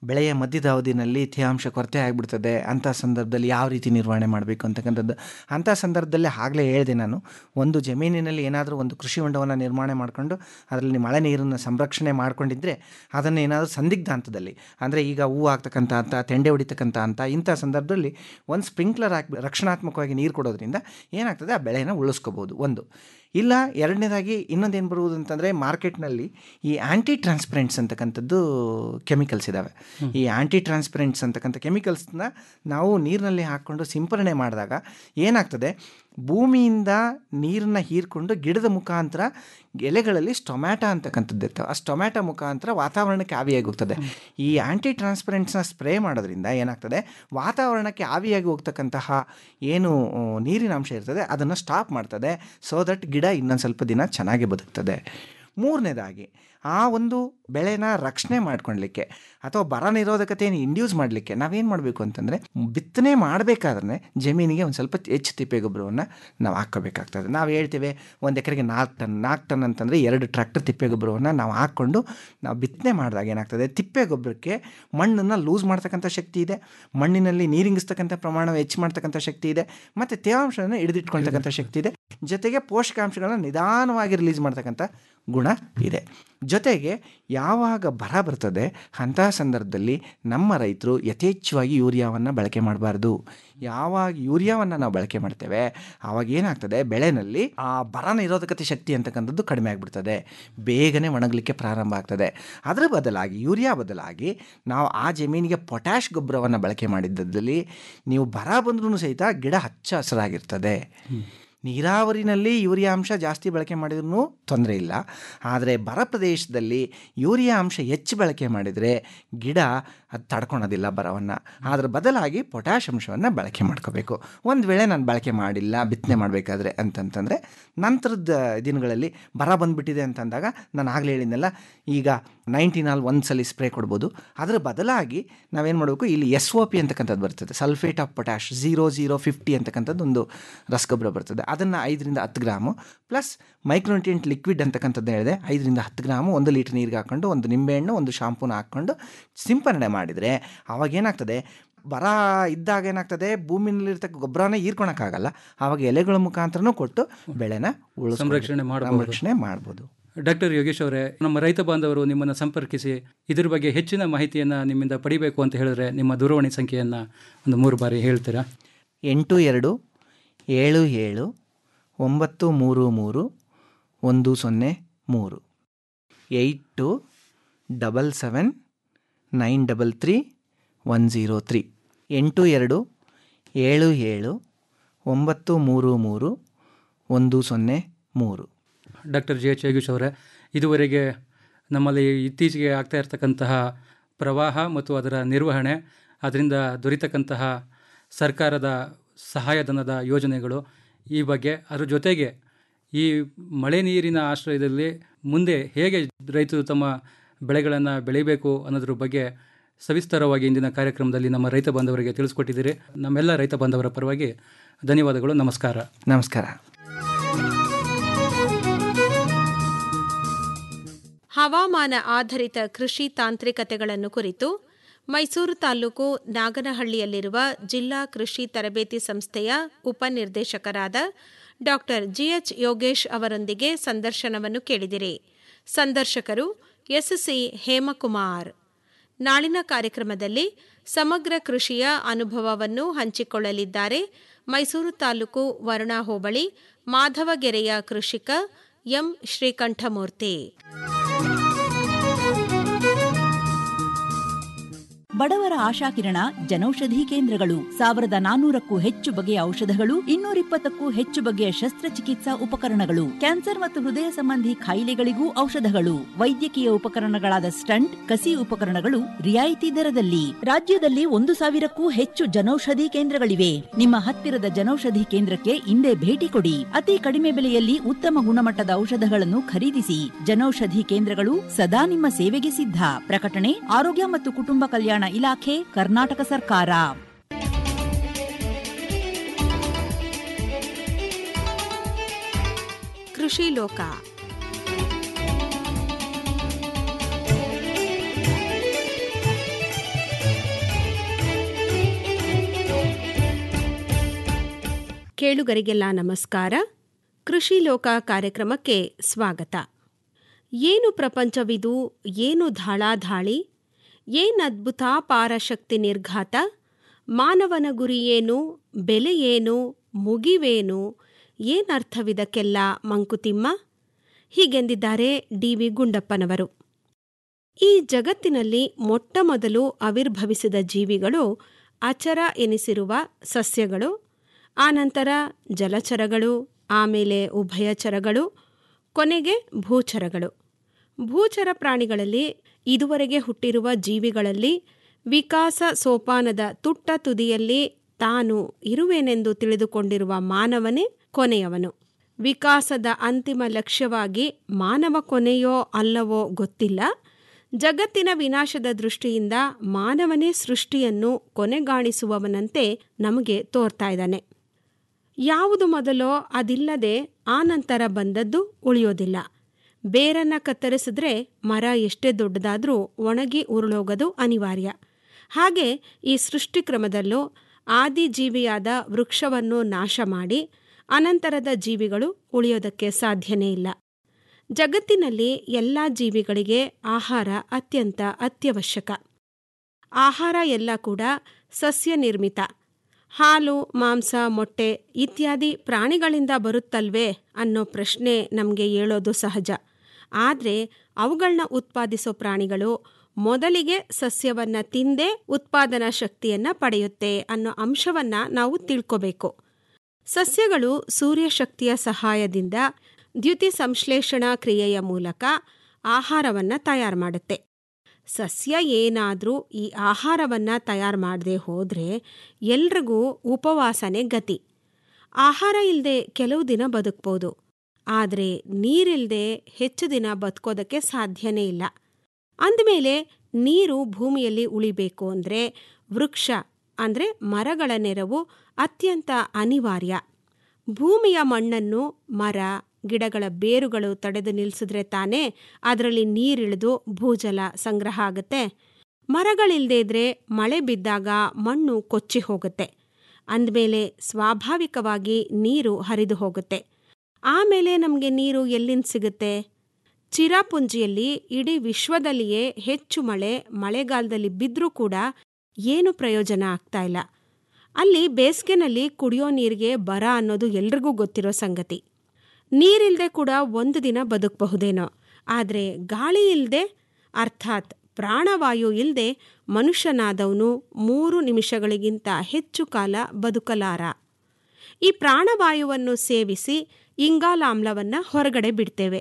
S10: ಬೆಳೆಯ ಮಧ್ಯದ ಅವಧಿನಲ್ಲಿ ತೇವಾಂಶ ಕೊರತೆ ಆಗಿಬಿಡ್ತದೆ ಅಂಥ ಸಂದರ್ಭದಲ್ಲಿ ಯಾವ ರೀತಿ ನಿರ್ವಹಣೆ ಮಾಡಬೇಕು ಅಂತಕ್ಕಂಥದ್ದು ಅಂಥ ಸಂದರ್ಭದಲ್ಲಿ ಆಗಲೇ ಹೇಳಿದೆ ನಾನು ಒಂದು ಜಮೀನಿನಲ್ಲಿ ಏನಾದರೂ ಒಂದು ಕೃಷಿ ಹೊಂಡವನ್ನು ನಿರ್ಮಾಣ ಮಾಡಿಕೊಂಡು ಅದರಲ್ಲಿ ಮಳೆ ನೀರನ್ನು ಸಂರಕ್ಷಣೆ ಮಾಡ್ಕೊಂಡಿದ್ರೆ ಅದನ್ನು ಏನಾದರೂ ಸಂದಿಗ್ಧ ಹಂತದಲ್ಲಿ ಅಂದರೆ ಈಗ ಹೂವು ಆಗ್ತಕ್ಕಂಥ ಹಂತ ತೆಂಡೆ ಹೊಡಿತಕ್ಕಂಥ ಹಂತ ಇಂಥ ಸಂದರ್ಭದಲ್ಲಿ ಒಂದು ಸ್ಪ್ರಿಂಕ್ಲರ್ ಹಾಕಿ ರಕ್ಷಣಾತ್ಮಕವಾಗಿ ನೀರು ಕೊಡೋದ್ರಿಂದ ಏನಾಗ್ತದೆ ಆ ಬೆಳೆನ ಉಳಿಸ್ಕೋಬೋದು ಒಂದು ಇಲ್ಲ ಎರಡನೇದಾಗಿ ಇನ್ನೊಂದೇನು ಬರುವುದು ಅಂತಂದರೆ ಮಾರ್ಕೆಟ್ನಲ್ಲಿ ಈ ಆ್ಯಂಟಿ ಟ್ರಾನ್ಸ್ಪರೆಂಟ್ಸ್ ಅಂತಕ್ಕಂಥದ್ದು ಕೆಮಿಕಲ್ಸ್ ಇದ್ದಾವೆ ಈ ಆ್ಯಂಟಿ ಟ್ರಾನ್ಸ್ಪರೆಂಟ್ಸ್ ಅಂತಕ್ಕಂಥ ಕೆಮಿಕಲ್ಸ್ನ ನಾವು ನೀರಿನಲ್ಲಿ ಹಾಕ್ಕೊಂಡು ಸಿಂಪರಣೆ ಮಾಡಿದಾಗ ಏನಾಗ್ತದೆ ಭೂಮಿಯಿಂದ ನೀರನ್ನು ಹೀರ್ಕೊಂಡು ಗಿಡದ ಮುಖಾಂತರ ಎಲೆಗಳಲ್ಲಿ ಸ್ಟೊಮ್ಯಾಟೊ ಅಂತಕ್ಕಂಥದ್ದು ಇರ್ತವೆ ಆ ಸ್ಟೊಮ್ಯಾಟೊ ಮುಖಾಂತರ ವಾತಾವರಣಕ್ಕೆ ಆವಿಯಾಗಿ ಹೋಗ್ತದೆ ಈ ಆ್ಯಂಟಿ ಟ್ರಾನ್ಸ್ಪರೆಂಟ್ಸ್ನ ಸ್ಪ್ರೇ ಮಾಡೋದ್ರಿಂದ ಏನಾಗ್ತದೆ ವಾತಾವರಣಕ್ಕೆ ಆವಿಯಾಗಿ ಹೋಗ್ತಕ್ಕಂತಹ ಏನು ಆ, ನೀರಿನ ಅಂಶ ಇರ್ತದೆ ಅದನ್ನು ಸ್ಟಾಪ್ ಮಾಡ್ತದೆ ಸೊ ದಟ್ ಗಿಡ ಇನ್ನೊಂದು ಸ್ವಲ್ಪ ದಿನ ಚೆನ್ನಾಗಿ ಬದುಕ್ತದೆ ಮೂರನೇದಾಗಿ ಆ ಒಂದು ಬೆಳೆನ ರಕ್ಷಣೆ ಮಾಡ್ಕೊಳ್ಲಿಕ್ಕೆ ಅಥವಾ ಬರ ನಿರೋಧಕತೆಯನ್ನು ಇಂಡ್ಯೂಸ್ ಮಾಡಲಿಕ್ಕೆ ನಾವೇನು ಮಾಡಬೇಕು ಅಂತಂದರೆ ಬಿತ್ತನೆ ಮಾಡಬೇಕಾದ್ರೆ ಜಮೀನಿಗೆ ಒಂದು ಸ್ವಲ್ಪ ಹೆಚ್ಚು ತಿಪ್ಪೆ ಗೊಬ್ಬರವನ್ನು ನಾವು ಹಾಕ್ಕೋಬೇಕಾಗ್ತದೆ ನಾವು ಹೇಳ್ತೇವೆ ಒಂದು ಎಕರೆಗೆ ನಾಲ್ಕು ಟನ್ ನಾಲ್ಕು ಟನ್ ಅಂತಂದರೆ ಎರಡು ಟ್ರ್ಯಾಕ್ಟರ್ ತಿಪ್ಪೆ ಗೊಬ್ಬರವನ್ನು ನಾವು ಹಾಕ್ಕೊಂಡು ನಾವು ಬಿತ್ತನೆ ಮಾಡಿದಾಗ ಏನಾಗ್ತದೆ ತಿಪ್ಪೆ ಗೊಬ್ಬರಕ್ಕೆ ಮಣ್ಣನ್ನು ಲೂಸ್ ಮಾಡ್ತಕ್ಕಂಥ ಶಕ್ತಿ ಇದೆ ಮಣ್ಣಿನಲ್ಲಿ ನೀರಿಂಗಿಸ್ತಕ್ಕಂಥ ಪ್ರಮಾಣ ಹೆಚ್ಚು ಮಾಡ್ತಕ್ಕಂಥ ಶಕ್ತಿ ಇದೆ ಮತ್ತು ತೇವಾಂಶವನ್ನು ಹಿಡಿದಿಟ್ಕೊಳ್ತಕ್ಕಂಥ ಶಕ್ತಿ ಇದೆ ಜೊತೆಗೆ ಪೋಷಕಾಂಶಗಳನ್ನ ನಿಧಾನವಾಗಿ ರಿಲೀಸ್ ಮಾಡ್ತಕ್ಕಂಥ ಗುಣ ಇದೆ ಜೊತೆಗೆ ಯಾವಾಗ ಬರ ಬರ್ತದೆ ಅಂಥ ಸಂದರ್ಭದಲ್ಲಿ ನಮ್ಮ ರೈತರು ಯಥೇಚ್ಛವಾಗಿ ಯೂರಿಯಾವನ್ನು ಬಳಕೆ ಮಾಡಬಾರ್ದು ಯಾವಾಗ ಯೂರಿಯಾವನ್ನು ನಾವು ಬಳಕೆ ಮಾಡ್ತೇವೆ ಆವಾಗ ಏನಾಗ್ತದೆ ಬೆಳೆನಲ್ಲಿ ಆ ಬರ ನಿರೋಧಕತೆ ಶಕ್ತಿ ಅಂತಕ್ಕಂಥದ್ದು ಕಡಿಮೆ ಆಗಿಬಿಡ್ತದೆ ಬೇಗನೆ ಒಣಗಲಿಕ್ಕೆ ಪ್ರಾರಂಭ ಆಗ್ತದೆ ಅದರ ಬದಲಾಗಿ ಯೂರಿಯಾ ಬದಲಾಗಿ ನಾವು ಆ ಜಮೀನಿಗೆ ಪೊಟ್ಯಾಷ್ ಗೊಬ್ಬರವನ್ನು ಬಳಕೆ ಮಾಡಿದ್ದಲ್ಲಿ ನೀವು ಬರ ಬಂದ್ರೂ ಸಹಿತ ಗಿಡ ಹಚ್ಚ ಹಸಿರಾಗಿರ್ತದೆ ನೀರಾವರಿನಲ್ಲಿ ಯೂರಿಯಾ ಅಂಶ ಜಾಸ್ತಿ ಬಳಕೆ ಮಾಡಿದ್ರೂ ತೊಂದರೆ ಇಲ್ಲ ಆದರೆ ಬರ ಪ್ರದೇಶದಲ್ಲಿ ಯೂರಿಯಾ ಅಂಶ ಹೆಚ್ಚು ಬಳಕೆ ಮಾಡಿದರೆ ಗಿಡ ಅದು ತಡ್ಕೊಳೋದಿಲ್ಲ ಬರವನ್ನು ಅದರ ಬದಲಾಗಿ ಪೊಟ್ಯಾಷ್ ಅಂಶವನ್ನು ಬಳಕೆ ಮಾಡ್ಕೋಬೇಕು ಒಂದು ವೇಳೆ ನಾನು ಬಳಕೆ ಮಾಡಿಲ್ಲ ಬಿತ್ತನೆ ಮಾಡಬೇಕಾದ್ರೆ ಅಂತಂತಂದರೆ ನಂತರದ ದಿನಗಳಲ್ಲಿ ಬರ ಬಂದುಬಿಟ್ಟಿದೆ ಅಂತಂದಾಗ ನಾನು ಆಗಲೇ ಹೇಳಿದ್ನಲ್ಲ ಈಗ ನೈಂಟಿನಲ್ಲಿ ಒಂದು ಸಲ ಸ್ಪ್ರೇ ಕೊಡ್ಬೋದು ಅದರ ಬದಲಾಗಿ ನಾವೇನು ಮಾಡಬೇಕು ಇಲ್ಲಿ ಎಸ್ ಒ ಪಿ ಅಂತಕ್ಕಂಥದ್ದು ಬರ್ತದೆ sulphate of potash zero zero fifty ಅಂತಕ್ಕಂಥದ್ದು ಒಂದು ರಸಗೊಬ್ಬರ ಬರ್ತದೆ ಅದನ್ನು ಐದರಿಂದ ಹತ್ತು ಗ್ರಾಮು ಪ್ಲಸ್ ಮೈಕ್ರೋನ್ಟಿಯಂಟ್ ಲಿಕ್ವಿಡ್ ಅಂತಕ್ಕಂಥದ್ದು ಹೇಳಿದೆ ಐದರಿಂದ ಹತ್ತು ಗ್ರಾಮು ಒಂದು ಲೀಟ್ರ್ ನೀರಿಗೆ ಹಾಕ್ಕೊಂಡು ಒಂದು ನಿಂಬೆಹಣ್ಣು ಒಂದು ಶಾಂಪೂನ ಹಾಕ್ಕೊಂಡು ಸಿಂಪರಣೆ ಮಾಡಿದರೆ ಆವಾಗ ಏನಾಗ್ತದೆ ಬರ ಇದ್ದಾಗ ಏನಾಗ್ತದೆ ಭೂಮಿನಲ್ಲಿರ್ತಕ್ಕ ಗೊಬ್ಬರನೇ ಹೀರ್ಕೊಳಕ್ಕಾಗಲ್ಲ ಆವಾಗ ಎಲೆಗಳ ಮುಖಾಂತರನೂ ಕೊಟ್ಟು ಬೆಳೆನ ಉಳಿಸ್
S9: ಸಂರಕ್ಷಣೆ ಮಾಡ್ಬೋದು.
S10: ಸಂರಕ್ಷಣೆ ಮಾಡ್ಬೋದು
S9: ಡಾಕ್ಟರ್ ಯೋಗೇಶ್ ಅವರೇ ನಮ್ಮ ರೈತ ಬಾಂಧವರು ನಿಮ್ಮನ್ನು ಸಂಪರ್ಕಿಸಿ ಇದ್ರ ಬಗ್ಗೆ ಹೆಚ್ಚಿನ ಮಾಹಿತಿಯನ್ನು ನಿಮ್ಮಿಂದ ಪಡಿಬೇಕು ಅಂತ ಹೇಳಿದ್ರೆ ನಿಮ್ಮ ದೂರವಾಣಿ ಸಂಖ್ಯೆಯನ್ನು ಒಂದು ಮೂರು ಬಾರಿ ಹೇಳ್ತೀರಾ
S10: ಎಂಟು ಎರಡು ಏಳು ಏಳು ಒಂಬತ್ತು ಮೂರು ಮೂರು ಒಂದು ಸೊನ್ನೆ ಮೂರು eight two double seven nine double three one zero three ಎಂಟು ಎರಡು ಏಳು ಏಳು ಒಂಬತ್ತು ಮೂರು ಮೂರು ಒಂದು ಸೊನ್ನೆ ಮೂರು
S9: ಡಾಕ್ಟರ್ ಜೆ ಎಚ್ ಯೋಗೇಶ್ ಅವರೇ ಇದುವರೆಗೆ ನಮ್ಮಲ್ಲಿ ಇತ್ತೀಚೆಗೆ ಆಗ್ತಾ ಇರತಕ್ಕಂತಹ ಪ್ರವಾಹ ಮತ್ತು ಅದರ ನಿರ್ವಹಣೆ ಅದರಿಂದ ದೊರೀತಕ್ಕಂತಹ ಸರ್ಕಾರದ ಸಹಾಯಧನದ ಯೋಜನೆಗಳು ಈ ಬಗ್ಗೆ ಅದರ ಜೊತೆಗೆ ಈ ಮಳೆ ನೀರಿನ ಆಶ್ರಯದಲ್ಲಿ ಮುಂದೆ ಹೇಗೆ ರೈತರು ತಮ್ಮ ಬೆಳೆಗಳನ್ನು ಬೆಳಿಬೇಕು ಅನ್ನೋದ್ರ ಬಗ್ಗೆ ಸವಿಸ್ತಾರವಾಗಿ ಇಂದಿನ ಕಾರ್ಯಕ್ರಮದಲ್ಲಿ ನಮ್ಮ ರೈತ ಬಾಂಧವರಿಗೆ ತಿಳಿಸ್ಕೊಟ್ಟಿದ್ದೀರಿ ನಮ್ಮೆಲ್ಲ ರೈತ ಬಾಂಧವರ ಪರವಾಗಿ ಧನ್ಯವಾದಗಳು ನಮಸ್ಕಾರ
S10: ನಮಸ್ಕಾರ
S1: ಹವಾಮಾನ ಆಧಾರಿತ ಕೃಷಿ ತಾಂತ್ರಿಕತೆಗಳನ್ನು ಕುರಿತು ಮೈಸೂರು ತಾಲೂಕು ನಾಗನಹಳ್ಳಿಯಲ್ಲಿರುವ ಜಿಲ್ಲಾ ಕೃಷಿ ತರಬೇತಿ ಸಂಸ್ಥೆಯ ಉಪನಿರ್ದೇಶಕರಾದ ಡಾಕ್ಟರ್ ಜಿಎಚ್ ಯೋಗೇಶ್ ಅವರೊಂದಿಗೆ ಸಂದರ್ಶನವನ್ನು ಕೇಳಿದಿರಿ ಸಂದರ್ಶಕರು ಎಸ್ಸಿ ಹೇಮಕುಮಾರ್ ನಾಳಿನ ಕಾರ್ಯಕ್ರಮದಲ್ಲಿ ಸಮಗ್ರ ಕೃಷಿಯ ಅನುಭವವನ್ನು ಹಂಚಿಕೊಳ್ಳಲಿದ್ದಾರೆ ಮೈಸೂರು ತಾಲೂಕು ವರುಣಾ ಹೋಬಳಿ ಮಾಧವಗೆರೆಯ ಕೃಷಿಕ ಎಂ ಶ್ರೀಕಂಠಮೂರ್ತಿ
S11: ಬಡವರ ಆಶಾಕಿರಣ ಜನೌಷಧಿ ಕೇಂದ್ರಗಳು ಸಾವಿರದ ನಾನೂರಕ್ಕೂ ಹೆಚ್ಚು ಬಗೆಯ ಔಷಧಗಳು ಇನ್ನೂರಿಪ್ಪತ್ತಕ್ಕೂ ಹೆಚ್ಚು ಬಗೆಯ ಶಸ್ತ್ರಚಿಕಿತ್ಸಾ ಉಪಕರಣಗಳು ಕ್ಯಾನ್ಸರ್ ಮತ್ತು ಹೃದಯ ಸಂಬಂಧಿ ಕಾಯಿಲೆಗಳಿಗೂ ಔಷಧಗಳು ವೈದ್ಯಕೀಯ ಉಪಕರಣಗಳಾದ ಸ್ಟಂಟ್ ಕಸಿ ಉಪಕರಣಗಳು ರಿಯಾಯಿತಿ ದರದಲ್ಲಿ ರಾಜ್ಯದಲ್ಲಿ ಒಂದು ಸಾವಿರಕ್ಕೂ ಹೆಚ್ಚು ಜನೌಷಧಿ ಕೇಂದ್ರಗಳಿವೆ ನಿಮ್ಮ ಹತ್ತಿರದ ಜನೌಷಧಿ ಕೇಂದ್ರಕ್ಕೆ ಇಂದೇ ಭೇಟಿ ಕೊಡಿ ಅತಿ ಕಡಿಮೆ ಬೆಲೆಯಲ್ಲಿ ಉತ್ತಮ ಗುಣಮಟ್ಟದ ಔಷಧಗಳನ್ನು ಖರೀದಿಸಿ ಜನೌಷಧಿ ಕೇಂದ್ರಗಳು ಸದಾ ನಿಮ್ಮ ಸೇವೆಗೆ ಸಿದ್ಧ ಪ್ರಕಟಣೆ ಆರೋಗ್ಯ ಮತ್ತು ಕುಟುಂಬ ಕಲ್ಯಾಣ ಇಲಾಖೆ ಕರ್ನಾಟಕ ಸರ್ಕಾರ
S1: ಕೃಷಿ ಲೋಕ ಕೇಳುಗರಿಗೆಲ್ಲ ನಮಸ್ಕಾರ ಕೃಷಿ ಲೋಕ ಕಾರ್ಯಕ್ರಮಕ್ಕೆ ಸ್ವಾಗತ ಏನು ಪ್ರಪಂಚವಿದು ಏನು ಧಾಳಾಧಾಳಿ ಏನದ್ಭುತ ಪಾರಶಕ್ತಿ ನಿರ್ಘಾತ ಮಾನವನ ಗುರಿಯೇನು ಬೆಲೆಯೇನು ಮುಗಿವೇನು ಏನರ್ಥವಿದಕ್ಕೆಲ್ಲ ಮಂಕುತಿಮ್ಮ ಹೀಗೆಂದಿದ್ದಾರೆ ಡಿ ವಿ ಗುಂಡಪ್ಪನವರು ಈ ಜಗತ್ತಿನಲ್ಲಿ ಮೊಟ್ಟಮೊದಲು ಆವಿರ್ಭವಿಸಿದ ಜೀವಿಗಳು ಅಚರ ಎನಿಸಿರುವ ಸಸ್ಯಗಳು ಆನಂತರ ಜಲಚರಗಳು ಆಮೇಲೆ ಉಭಯಚರಗಳು ಕೊನೆಗೆ ಭೂಚರಗಳು ಭೂಚರ ಪ್ರಾಣಿಗಳಲ್ಲಿ ಇದುವರೆಗೆ ಹುಟ್ಟಿರುವ ಜೀವಿಗಳಲ್ಲಿ ವಿಕಾಸ ಸೋಪಾನದ ತುಟ್ಟ ತುದಿಯಲ್ಲಿ ತಾನು ಇರುವೆನೆಂದು ತಿಳಿದುಕೊಂಡಿರುವ ಮಾನವನೇ ಕೊನೆಯವನು ವಿಕಾಸದ ಅಂತಿಮ ಲಕ್ಷ್ಯವಾಗಿ ಮಾನವ ಕೊನೆಯೋ ಅಲ್ಲವೋ ಗೊತ್ತಿಲ್ಲ ಜಗತ್ತಿನ ವಿನಾಶದ ದೃಷ್ಟಿಯಿಂದ ಮಾನವನೇ ಸೃಷ್ಟಿಯನ್ನು ಕೊನೆಗಾಣಿಸುವವನಂತೆ ನಮಗೆ ತೋರ್ತಾ ಇದ್ದಾನೆ ಯಾವುದು ಮೊದಲೋ ಅದಿಲ್ಲದೆ ಆನಂತರ ಬಂದದ್ದು ಉಳಿಯೋದಿಲ್ಲ ಬೇರನ್ನ ಕತ್ತರಿಸಿದ್ರೆ ಮರ ಎಷ್ಟೇ ದೊಡ್ಡದಾದರೂ ಒಣಗಿ ಉರುಳೋಗೋದು ಅನಿವಾರ್ಯ ಹಾಗೆ ಈ ಸೃಷ್ಟಿಕ್ರಮದಲ್ಲೂ ಆದಿಜೀವಿಯಾದ ವೃಕ್ಷವನ್ನು ನಾಶ ಮಾಡಿ ಅನಂತರದ ಜೀವಿಗಳು ಉಳಿಯೋದಕ್ಕೆ ಸಾಧ್ಯನೇ ಇಲ್ಲ ಜಗತ್ತಿನಲ್ಲಿ ಎಲ್ಲ ಜೀವಿಗಳಿಗೆ ಆಹಾರ ಅತ್ಯಂತ ಅತ್ಯವಶ್ಯಕ ಆಹಾರ ಎಲ್ಲ ಕೂಡ ಸಸ್ಯ ನಿರ್ಮಿತ ಹಾಲು ಮಾಂಸ ಮೊಟ್ಟೆ ಇತ್ಯಾದಿ ಪ್ರಾಣಿಗಳಿಂದ ಬರುತ್ತಲ್ವೇ ಅನ್ನೋ ಪ್ರಶ್ನೆ ನಮಗೆ ಹೇಳೋದು ಸಹಜ ಆದರೆ ಅವುಗಳನ್ನ ಉತ್ಪಾದಿಸೋ ಪ್ರಾಣಿಗಳು ಮೊದಲಿಗೆ ಸಸ್ಯವನ್ನ ತಿಂದೇ ಉತ್ಪಾದನಾ ಶಕ್ತಿಯನ್ನ ಪಡೆಯುತ್ತೆ ಅನ್ನೋ ಅಂಶವನ್ನ ನಾವು ತಿಳ್ಕೋಬೇಕು ಸಸ್ಯಗಳು ಸೂರ್ಯಶಕ್ತಿಯ ಸಹಾಯದಿಂದ ದ್ಯುತಿ ಸಂಶ್ಲೇಷಣಾ ಕ್ರಿಯೆಯ ಮೂಲಕ ಆಹಾರವನ್ನು ತಯಾರು ಮಾಡುತ್ತೆ ಸಸ್ಯ ಏನಾದರೂ ಈ ಆಹಾರವನ್ನು ತಯಾರು ಮಾಡದೆ ಹೋದರೆ ಎಲ್ರಿಗೂ ಉಪವಾಸನೆ ಗತಿ ಆಹಾರ ಇಲ್ಲದೆ ಕೆಲವು ದಿನ ಬದುಕ್ಬೋದು ಆದರೆ ನೀರಿಲ್ಲದೆ ಹೆಚ್ಚು ದಿನ ಬದುಕೋದಕ್ಕೆ ಸಾಧ್ಯನೇ ಇಲ್ಲ ಅಂದಮೇಲೆ ನೀರು ಭೂಮಿಯಲ್ಲಿ ಉಳಿಬೇಕು ಅಂದರೆ ವೃಕ್ಷ ಅಂದರೆ ಮರಗಳ ನೆರವು ಅತ್ಯಂತ ಅನಿವಾರ್ಯ ಭೂಮಿಯ ಮಣ್ಣನ್ನು ಮರ ಗಿಡಗಳ ಬೇರುಗಳು ತಡೆದು ನಿಲ್ಲಿಸಿದ್ರೆ ತಾನೇ ಅದರಲ್ಲಿ ನೀರಿಳಿದು ಭೂಜಲ ಸಂಗ್ರಹ ಆಗುತ್ತೆ ಮರಗಳಿಲ್ಲದೇ ಇದ್ರೆ ಮಳೆ ಬಿದ್ದಾಗ ಮಣ್ಣು ಕೊಚ್ಚಿ ಹೋಗುತ್ತೆ ಅಂದಮೇಲೆ ಸ್ವಾಭಾವಿಕವಾಗಿ ನೀರು ಹರಿದು ಹೋಗುತ್ತೆ ಆಮೇಲೆ ನಮಗೆ ನೀರು ಎಲ್ಲಿಂದ ಸಿಗುತ್ತೆ ಚಿರಾಪುಂಜಿಯಲ್ಲಿ ಇಡೀ ವಿಶ್ವದಲ್ಲಿಯೇ ಹೆಚ್ಚು ಮಳೆ ಮಳೆಗಾಲದಲ್ಲಿ ಬಿದ್ದರೂ ಕೂಡ ಏನು ಪ್ರಯೋಜನ ಆಗ್ತಾ ಇಲ್ಲ ಅಲ್ಲಿ ಬೇಸಿಗೆನಲ್ಲಿ ಕುಡಿಯೋ ನೀರಿಗೆ ಬರ ಅನ್ನೋದು ಎಲ್ರಿಗೂ ಗೊತ್ತಿರೋ ಸಂಗತಿ ನೀರಿಲ್ಲದೆ ಕೂಡ ಒಂದು ದಿನ ಬದುಕಬಹುದೇನೋ ಆದರೆ ಗಾಳಿ ಇಲ್ಲದೆ ಅರ್ಥಾತ್ ಪ್ರಾಣವಾಯು ಇಲ್ಲದೆ ಮನುಷ್ಯನಾದವನು ಮೂರು ನಿಮಿಷಗಳಿಗಿಂತ ಹೆಚ್ಚು ಕಾಲ ಬದುಕಲಾರ ಈ ಪ್ರಾಣವಾಯುವನ್ನು ಸೇವಿಸಿ ಇಂಗಾಲಾಮ್ಲವನ್ನು ಹೊರಗಡೆ ಬಿಡ್ತೇವೆ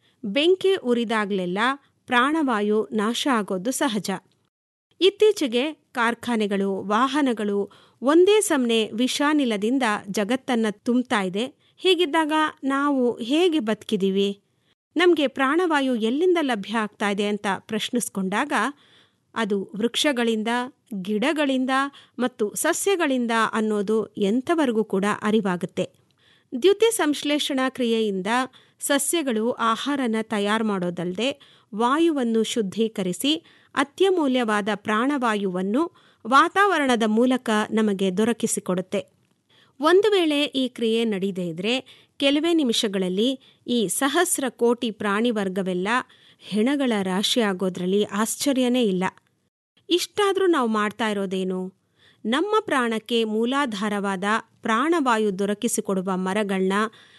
S1: ಬೆಂಕಿ ಉರಿದಾಗಲೆಲ್ಲ ಪ್ರಾಣವಾಯು ನಾಶ ಆಗೋದು ಸಹಜ ಇತ್ತೀಚೆಗೆ ಕಾರ್ಖಾನೆಗಳು ವಾಹನಗಳು ಒಂದೇ ಸಮನೆ ವಿಷಾನಿಲದಿಂದ ಜಗತ್ತನ್ನು ತುಂಬ್ತಾ ಇದೆ ಹೀಗಿದ್ದಾಗ ನಾವು ಹೇಗೆ ಬದುಕಿದೀವಿ ನಮಗೆ ಪ್ರಾಣವಾಯು ಎಲ್ಲಿಂದ ಲಭ್ಯ ಆಗ್ತಾ ಇದೆ ಅಂತ ಪ್ರಶ್ನಿಸ್ಕೊಂಡಾಗ ಅದು ವೃಕ್ಷಗಳಿಂದ ಗಿಡಗಳಿಂದ ಮತ್ತು ಸಸ್ಯಗಳಿಂದ ಅನ್ನೋದು ಎಂಥವರೆಗೂ ಕೂಡ ಅರಿವಾಗುತ್ತೆ ದ್ಯುತಿ ಸಂಶ್ಲೇಷಣಾ ಕ್ರಿಯೆಯಿಂದ ಸಸ್ಯಗಳು ಆಹಾರನ ತಯಾರು ಮಾಡೋದಲ್ಲದೆ ವಾಯುವನ್ನು ಶುದ್ಧೀಕರಿಸಿ ಅತ್ಯಮೂಲ್ಯವಾದ ಪ್ರಾಣವಾಯುವನ್ನು ವಾತಾವರಣದ ಮೂಲಕ ನಮಗೆ ದೊರಕಿಸಿಕೊಡುತ್ತೆ ಒಂದು ವೇಳೆ ಈ ಕ್ರಿಯೆ ನಡೀದೇ ಇದ್ರೆ ಕೆಲವೇ ನಿಮಿಷಗಳಲ್ಲಿ ಈ ಸಹಸ್ರ ಕೋಟಿ ಪ್ರಾಣಿ ವರ್ಗವೆಲ್ಲ ಹೆಣಗಳ ರಾಶಿ ಆಗೋದ್ರಲ್ಲಿ ಆಶ್ಚರ್ಯನೇ ಇಲ್ಲ ಇಷ್ಟಾದರೂ ನಾವು ಮಾಡ್ತಾ ಇರೋದೇನು ನಮ್ಮ ಪ್ರಾಣಕ್ಕೆ ಮೂಲಾಧಾರವಾದ ಪ್ರಾಣವಾಯು ದೊರಕಿಸಿಕೊಡುವ ಮರಗಳನ್ನ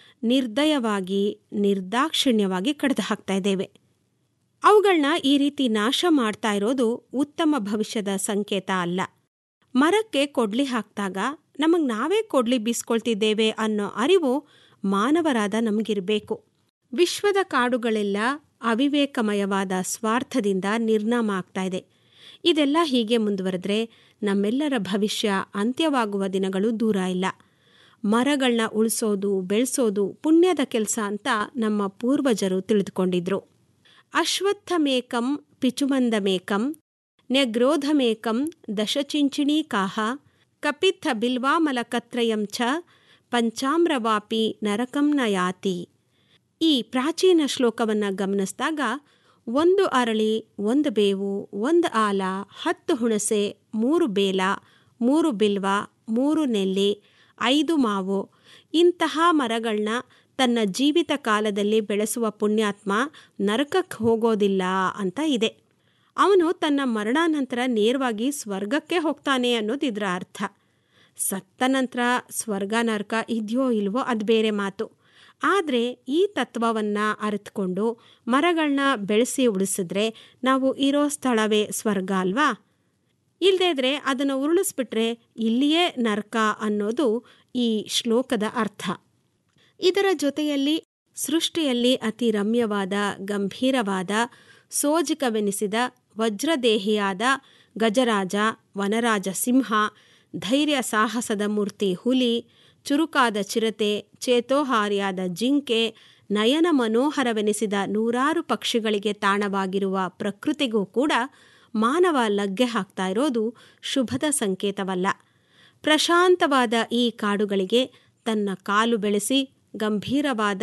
S1: ನಿರ್ದಯವಾಗಿ ನಿರ್ದಾಕ್ಷಿಣ್ಯವಾಗಿ ಕಡಿದು ಹಾಕ್ತಾ ಇದ್ದೇವೆ ಅವುಗಳನ್ನ ಈ ರೀತಿ ನಾಶ ಮಾಡ್ತಾ ಇರೋದು ಉತ್ತಮ ಭವಿಷ್ಯದ ಸಂಕೇತ ಅಲ್ಲ ಮರಕ್ಕೆ ಕೊಡ್ಲಿ ಹಾಕಿದಾಗ ನಮಗೆ ನಾವೇ ಕೊಡ್ಲಿ ಬೀಸ್ಕೊಳ್ತಿದ್ದೇವೆ ಅನ್ನೋ ಅರಿವು ಮಾನವರಾದ ನಮಗಿರಬೇಕು ವಿಶ್ವದ ಕಾಡುಗಳೆಲ್ಲ ಅವಿವೇಕಮಯವಾದ ಸ್ವಾರ್ಥದಿಂದ ನಿರ್ನಾಮ ಆಗ್ತಾ ಇದೆ ಇದೆಲ್ಲ ಹೀಗೆ ಮುಂದುವರೆದ್ರೆ ನಮ್ಮೆಲ್ಲರ ಭವಿಷ್ಯ ಅಂತ್ಯವಾಗುವ ದಿನಗಳು ದೂರ ಇಲ್ಲ ಮರಗಳನ್ನ ಉಳಿಸೋದು ಬೆಳೆಸೋದು ಪುಣ್ಯದ ಕೆಲಸ ಅಂತ ನಮ್ಮ ಪೂರ್ವಜರು ತಿಳಿದುಕೊಂಡಿದ್ರು ಅಶ್ವತ್ಥಮೇಕಂ ಪಿಚುಮಂದಮೇಕಂ ನ್ಯಗ್ರೋಧಮೇಕಂ ದಶಚಿಂಚಿಣೀಕಾಹ ಕಪಿತ್ಥ ಬಿಲ್ವಾಮಲಕತ್ರಯಂ ಚ ಪಂಚಾಮ್ರವಾಪಿ ನರಕಂ ನ ಯಾತಿ ಈ ಪ್ರಾಚೀನ ಶ್ಲೋಕವನ್ನು ಗಮನಿಸಿದಾಗ ಒಂದು ಅರಳಿ ಒಂದು ಬೇವು ಒಂದು ಆಲ ಹತ್ತು ಹುಣಸೆ ಮೂರು ಬೇಲ ಮೂರು ಬಿಲ್ವ ಮೂರು ನೆಲ್ಲಿ ಐದು ಮಾವು ಇಂತಹ ಮರಗಳನ್ನ ತನ್ನ ಜೀವಿತ ಕಾಲದಲ್ಲಿ ಬೆಳೆಸುವ ಪುಣ್ಯಾತ್ಮ ನರಕಕ್ಕೆ ಹೋಗೋದಿಲ್ಲ ಅಂತ ಇದೆ ಅವನು ತನ್ನ ಮರಣಾನಂತರ ನೇರವಾಗಿ ಸ್ವರ್ಗಕ್ಕೆ ಹೋಗ್ತಾನೆ ಅನ್ನೋದು ಇದರ ಅರ್ಥ ಸತ್ತ ನಂತರ ಸ್ವರ್ಗ ನರಕ ಇದೆಯೋ ಇಲ್ವೋ ಅದು ಬೇರೆ ಮಾತು ಆದರೆ ಈ ತತ್ವವನ್ನು ಅರಿತುಕೊಂಡು ಮರಗಳನ್ನ ಬೆಳೆಸಿ ಉಳಿಸಿದ್ರೆ ನಾವು ಇರೋ ಸ್ಥಳವೇ ಸ್ವರ್ಗ ಅಲ್ವಾ ಇಲ್ಲದೇ ಇದ್ರೆ ಅದನ್ನು ಉರುಳಿಸ್ಬಿಟ್ರೆ ಇಲ್ಲಿಯೇ ನರಕ ಅನ್ನೋದು ಈ ಶ್ಲೋಕದ ಅರ್ಥ ಇದರ ಜೊತೆಯಲ್ಲಿ ಸೃಷ್ಟಿಯಲ್ಲಿ ಅತಿ ರಮ್ಯವಾದ ಗಂಭೀರವಾದ ಸೋಜಿಕವೆನಿಸಿದ ವಜ್ರದೇಹಿಯಾದ ಗಜರಾಜ ವನರಾಜ ಸಿಂಹ ಧೈರ್ಯ ಸಾಹಸದ ಮೂರ್ತಿ ಹುಲಿ ಚುರುಕಾದ ಚಿರತೆ ಚೇತೋಹಾರಿಯಾದ ಜಿಂಕೆ ನಯನ ಮನೋಹರವೆನಿಸಿದ ನೂರಾರು ಪಕ್ಷಿಗಳಿಗೆ ತಾಣವಾಗಿರುವ ಪ್ರಕೃತಿಗೂ ಕೂಡ ಮಾನವ ಲಗ್ಗೆ ಹಾಕ್ತಾ ಇರೋದು ಶುಭದ ಸಂಕೇತವಲ್ಲ ಪ್ರಶಾಂತವಾದ ಈ ಕಾಡುಗಳಿಗೆ ತನ್ನ ಕಾಲು ಬೆಳೆಸಿ ಗಂಭೀರವಾದ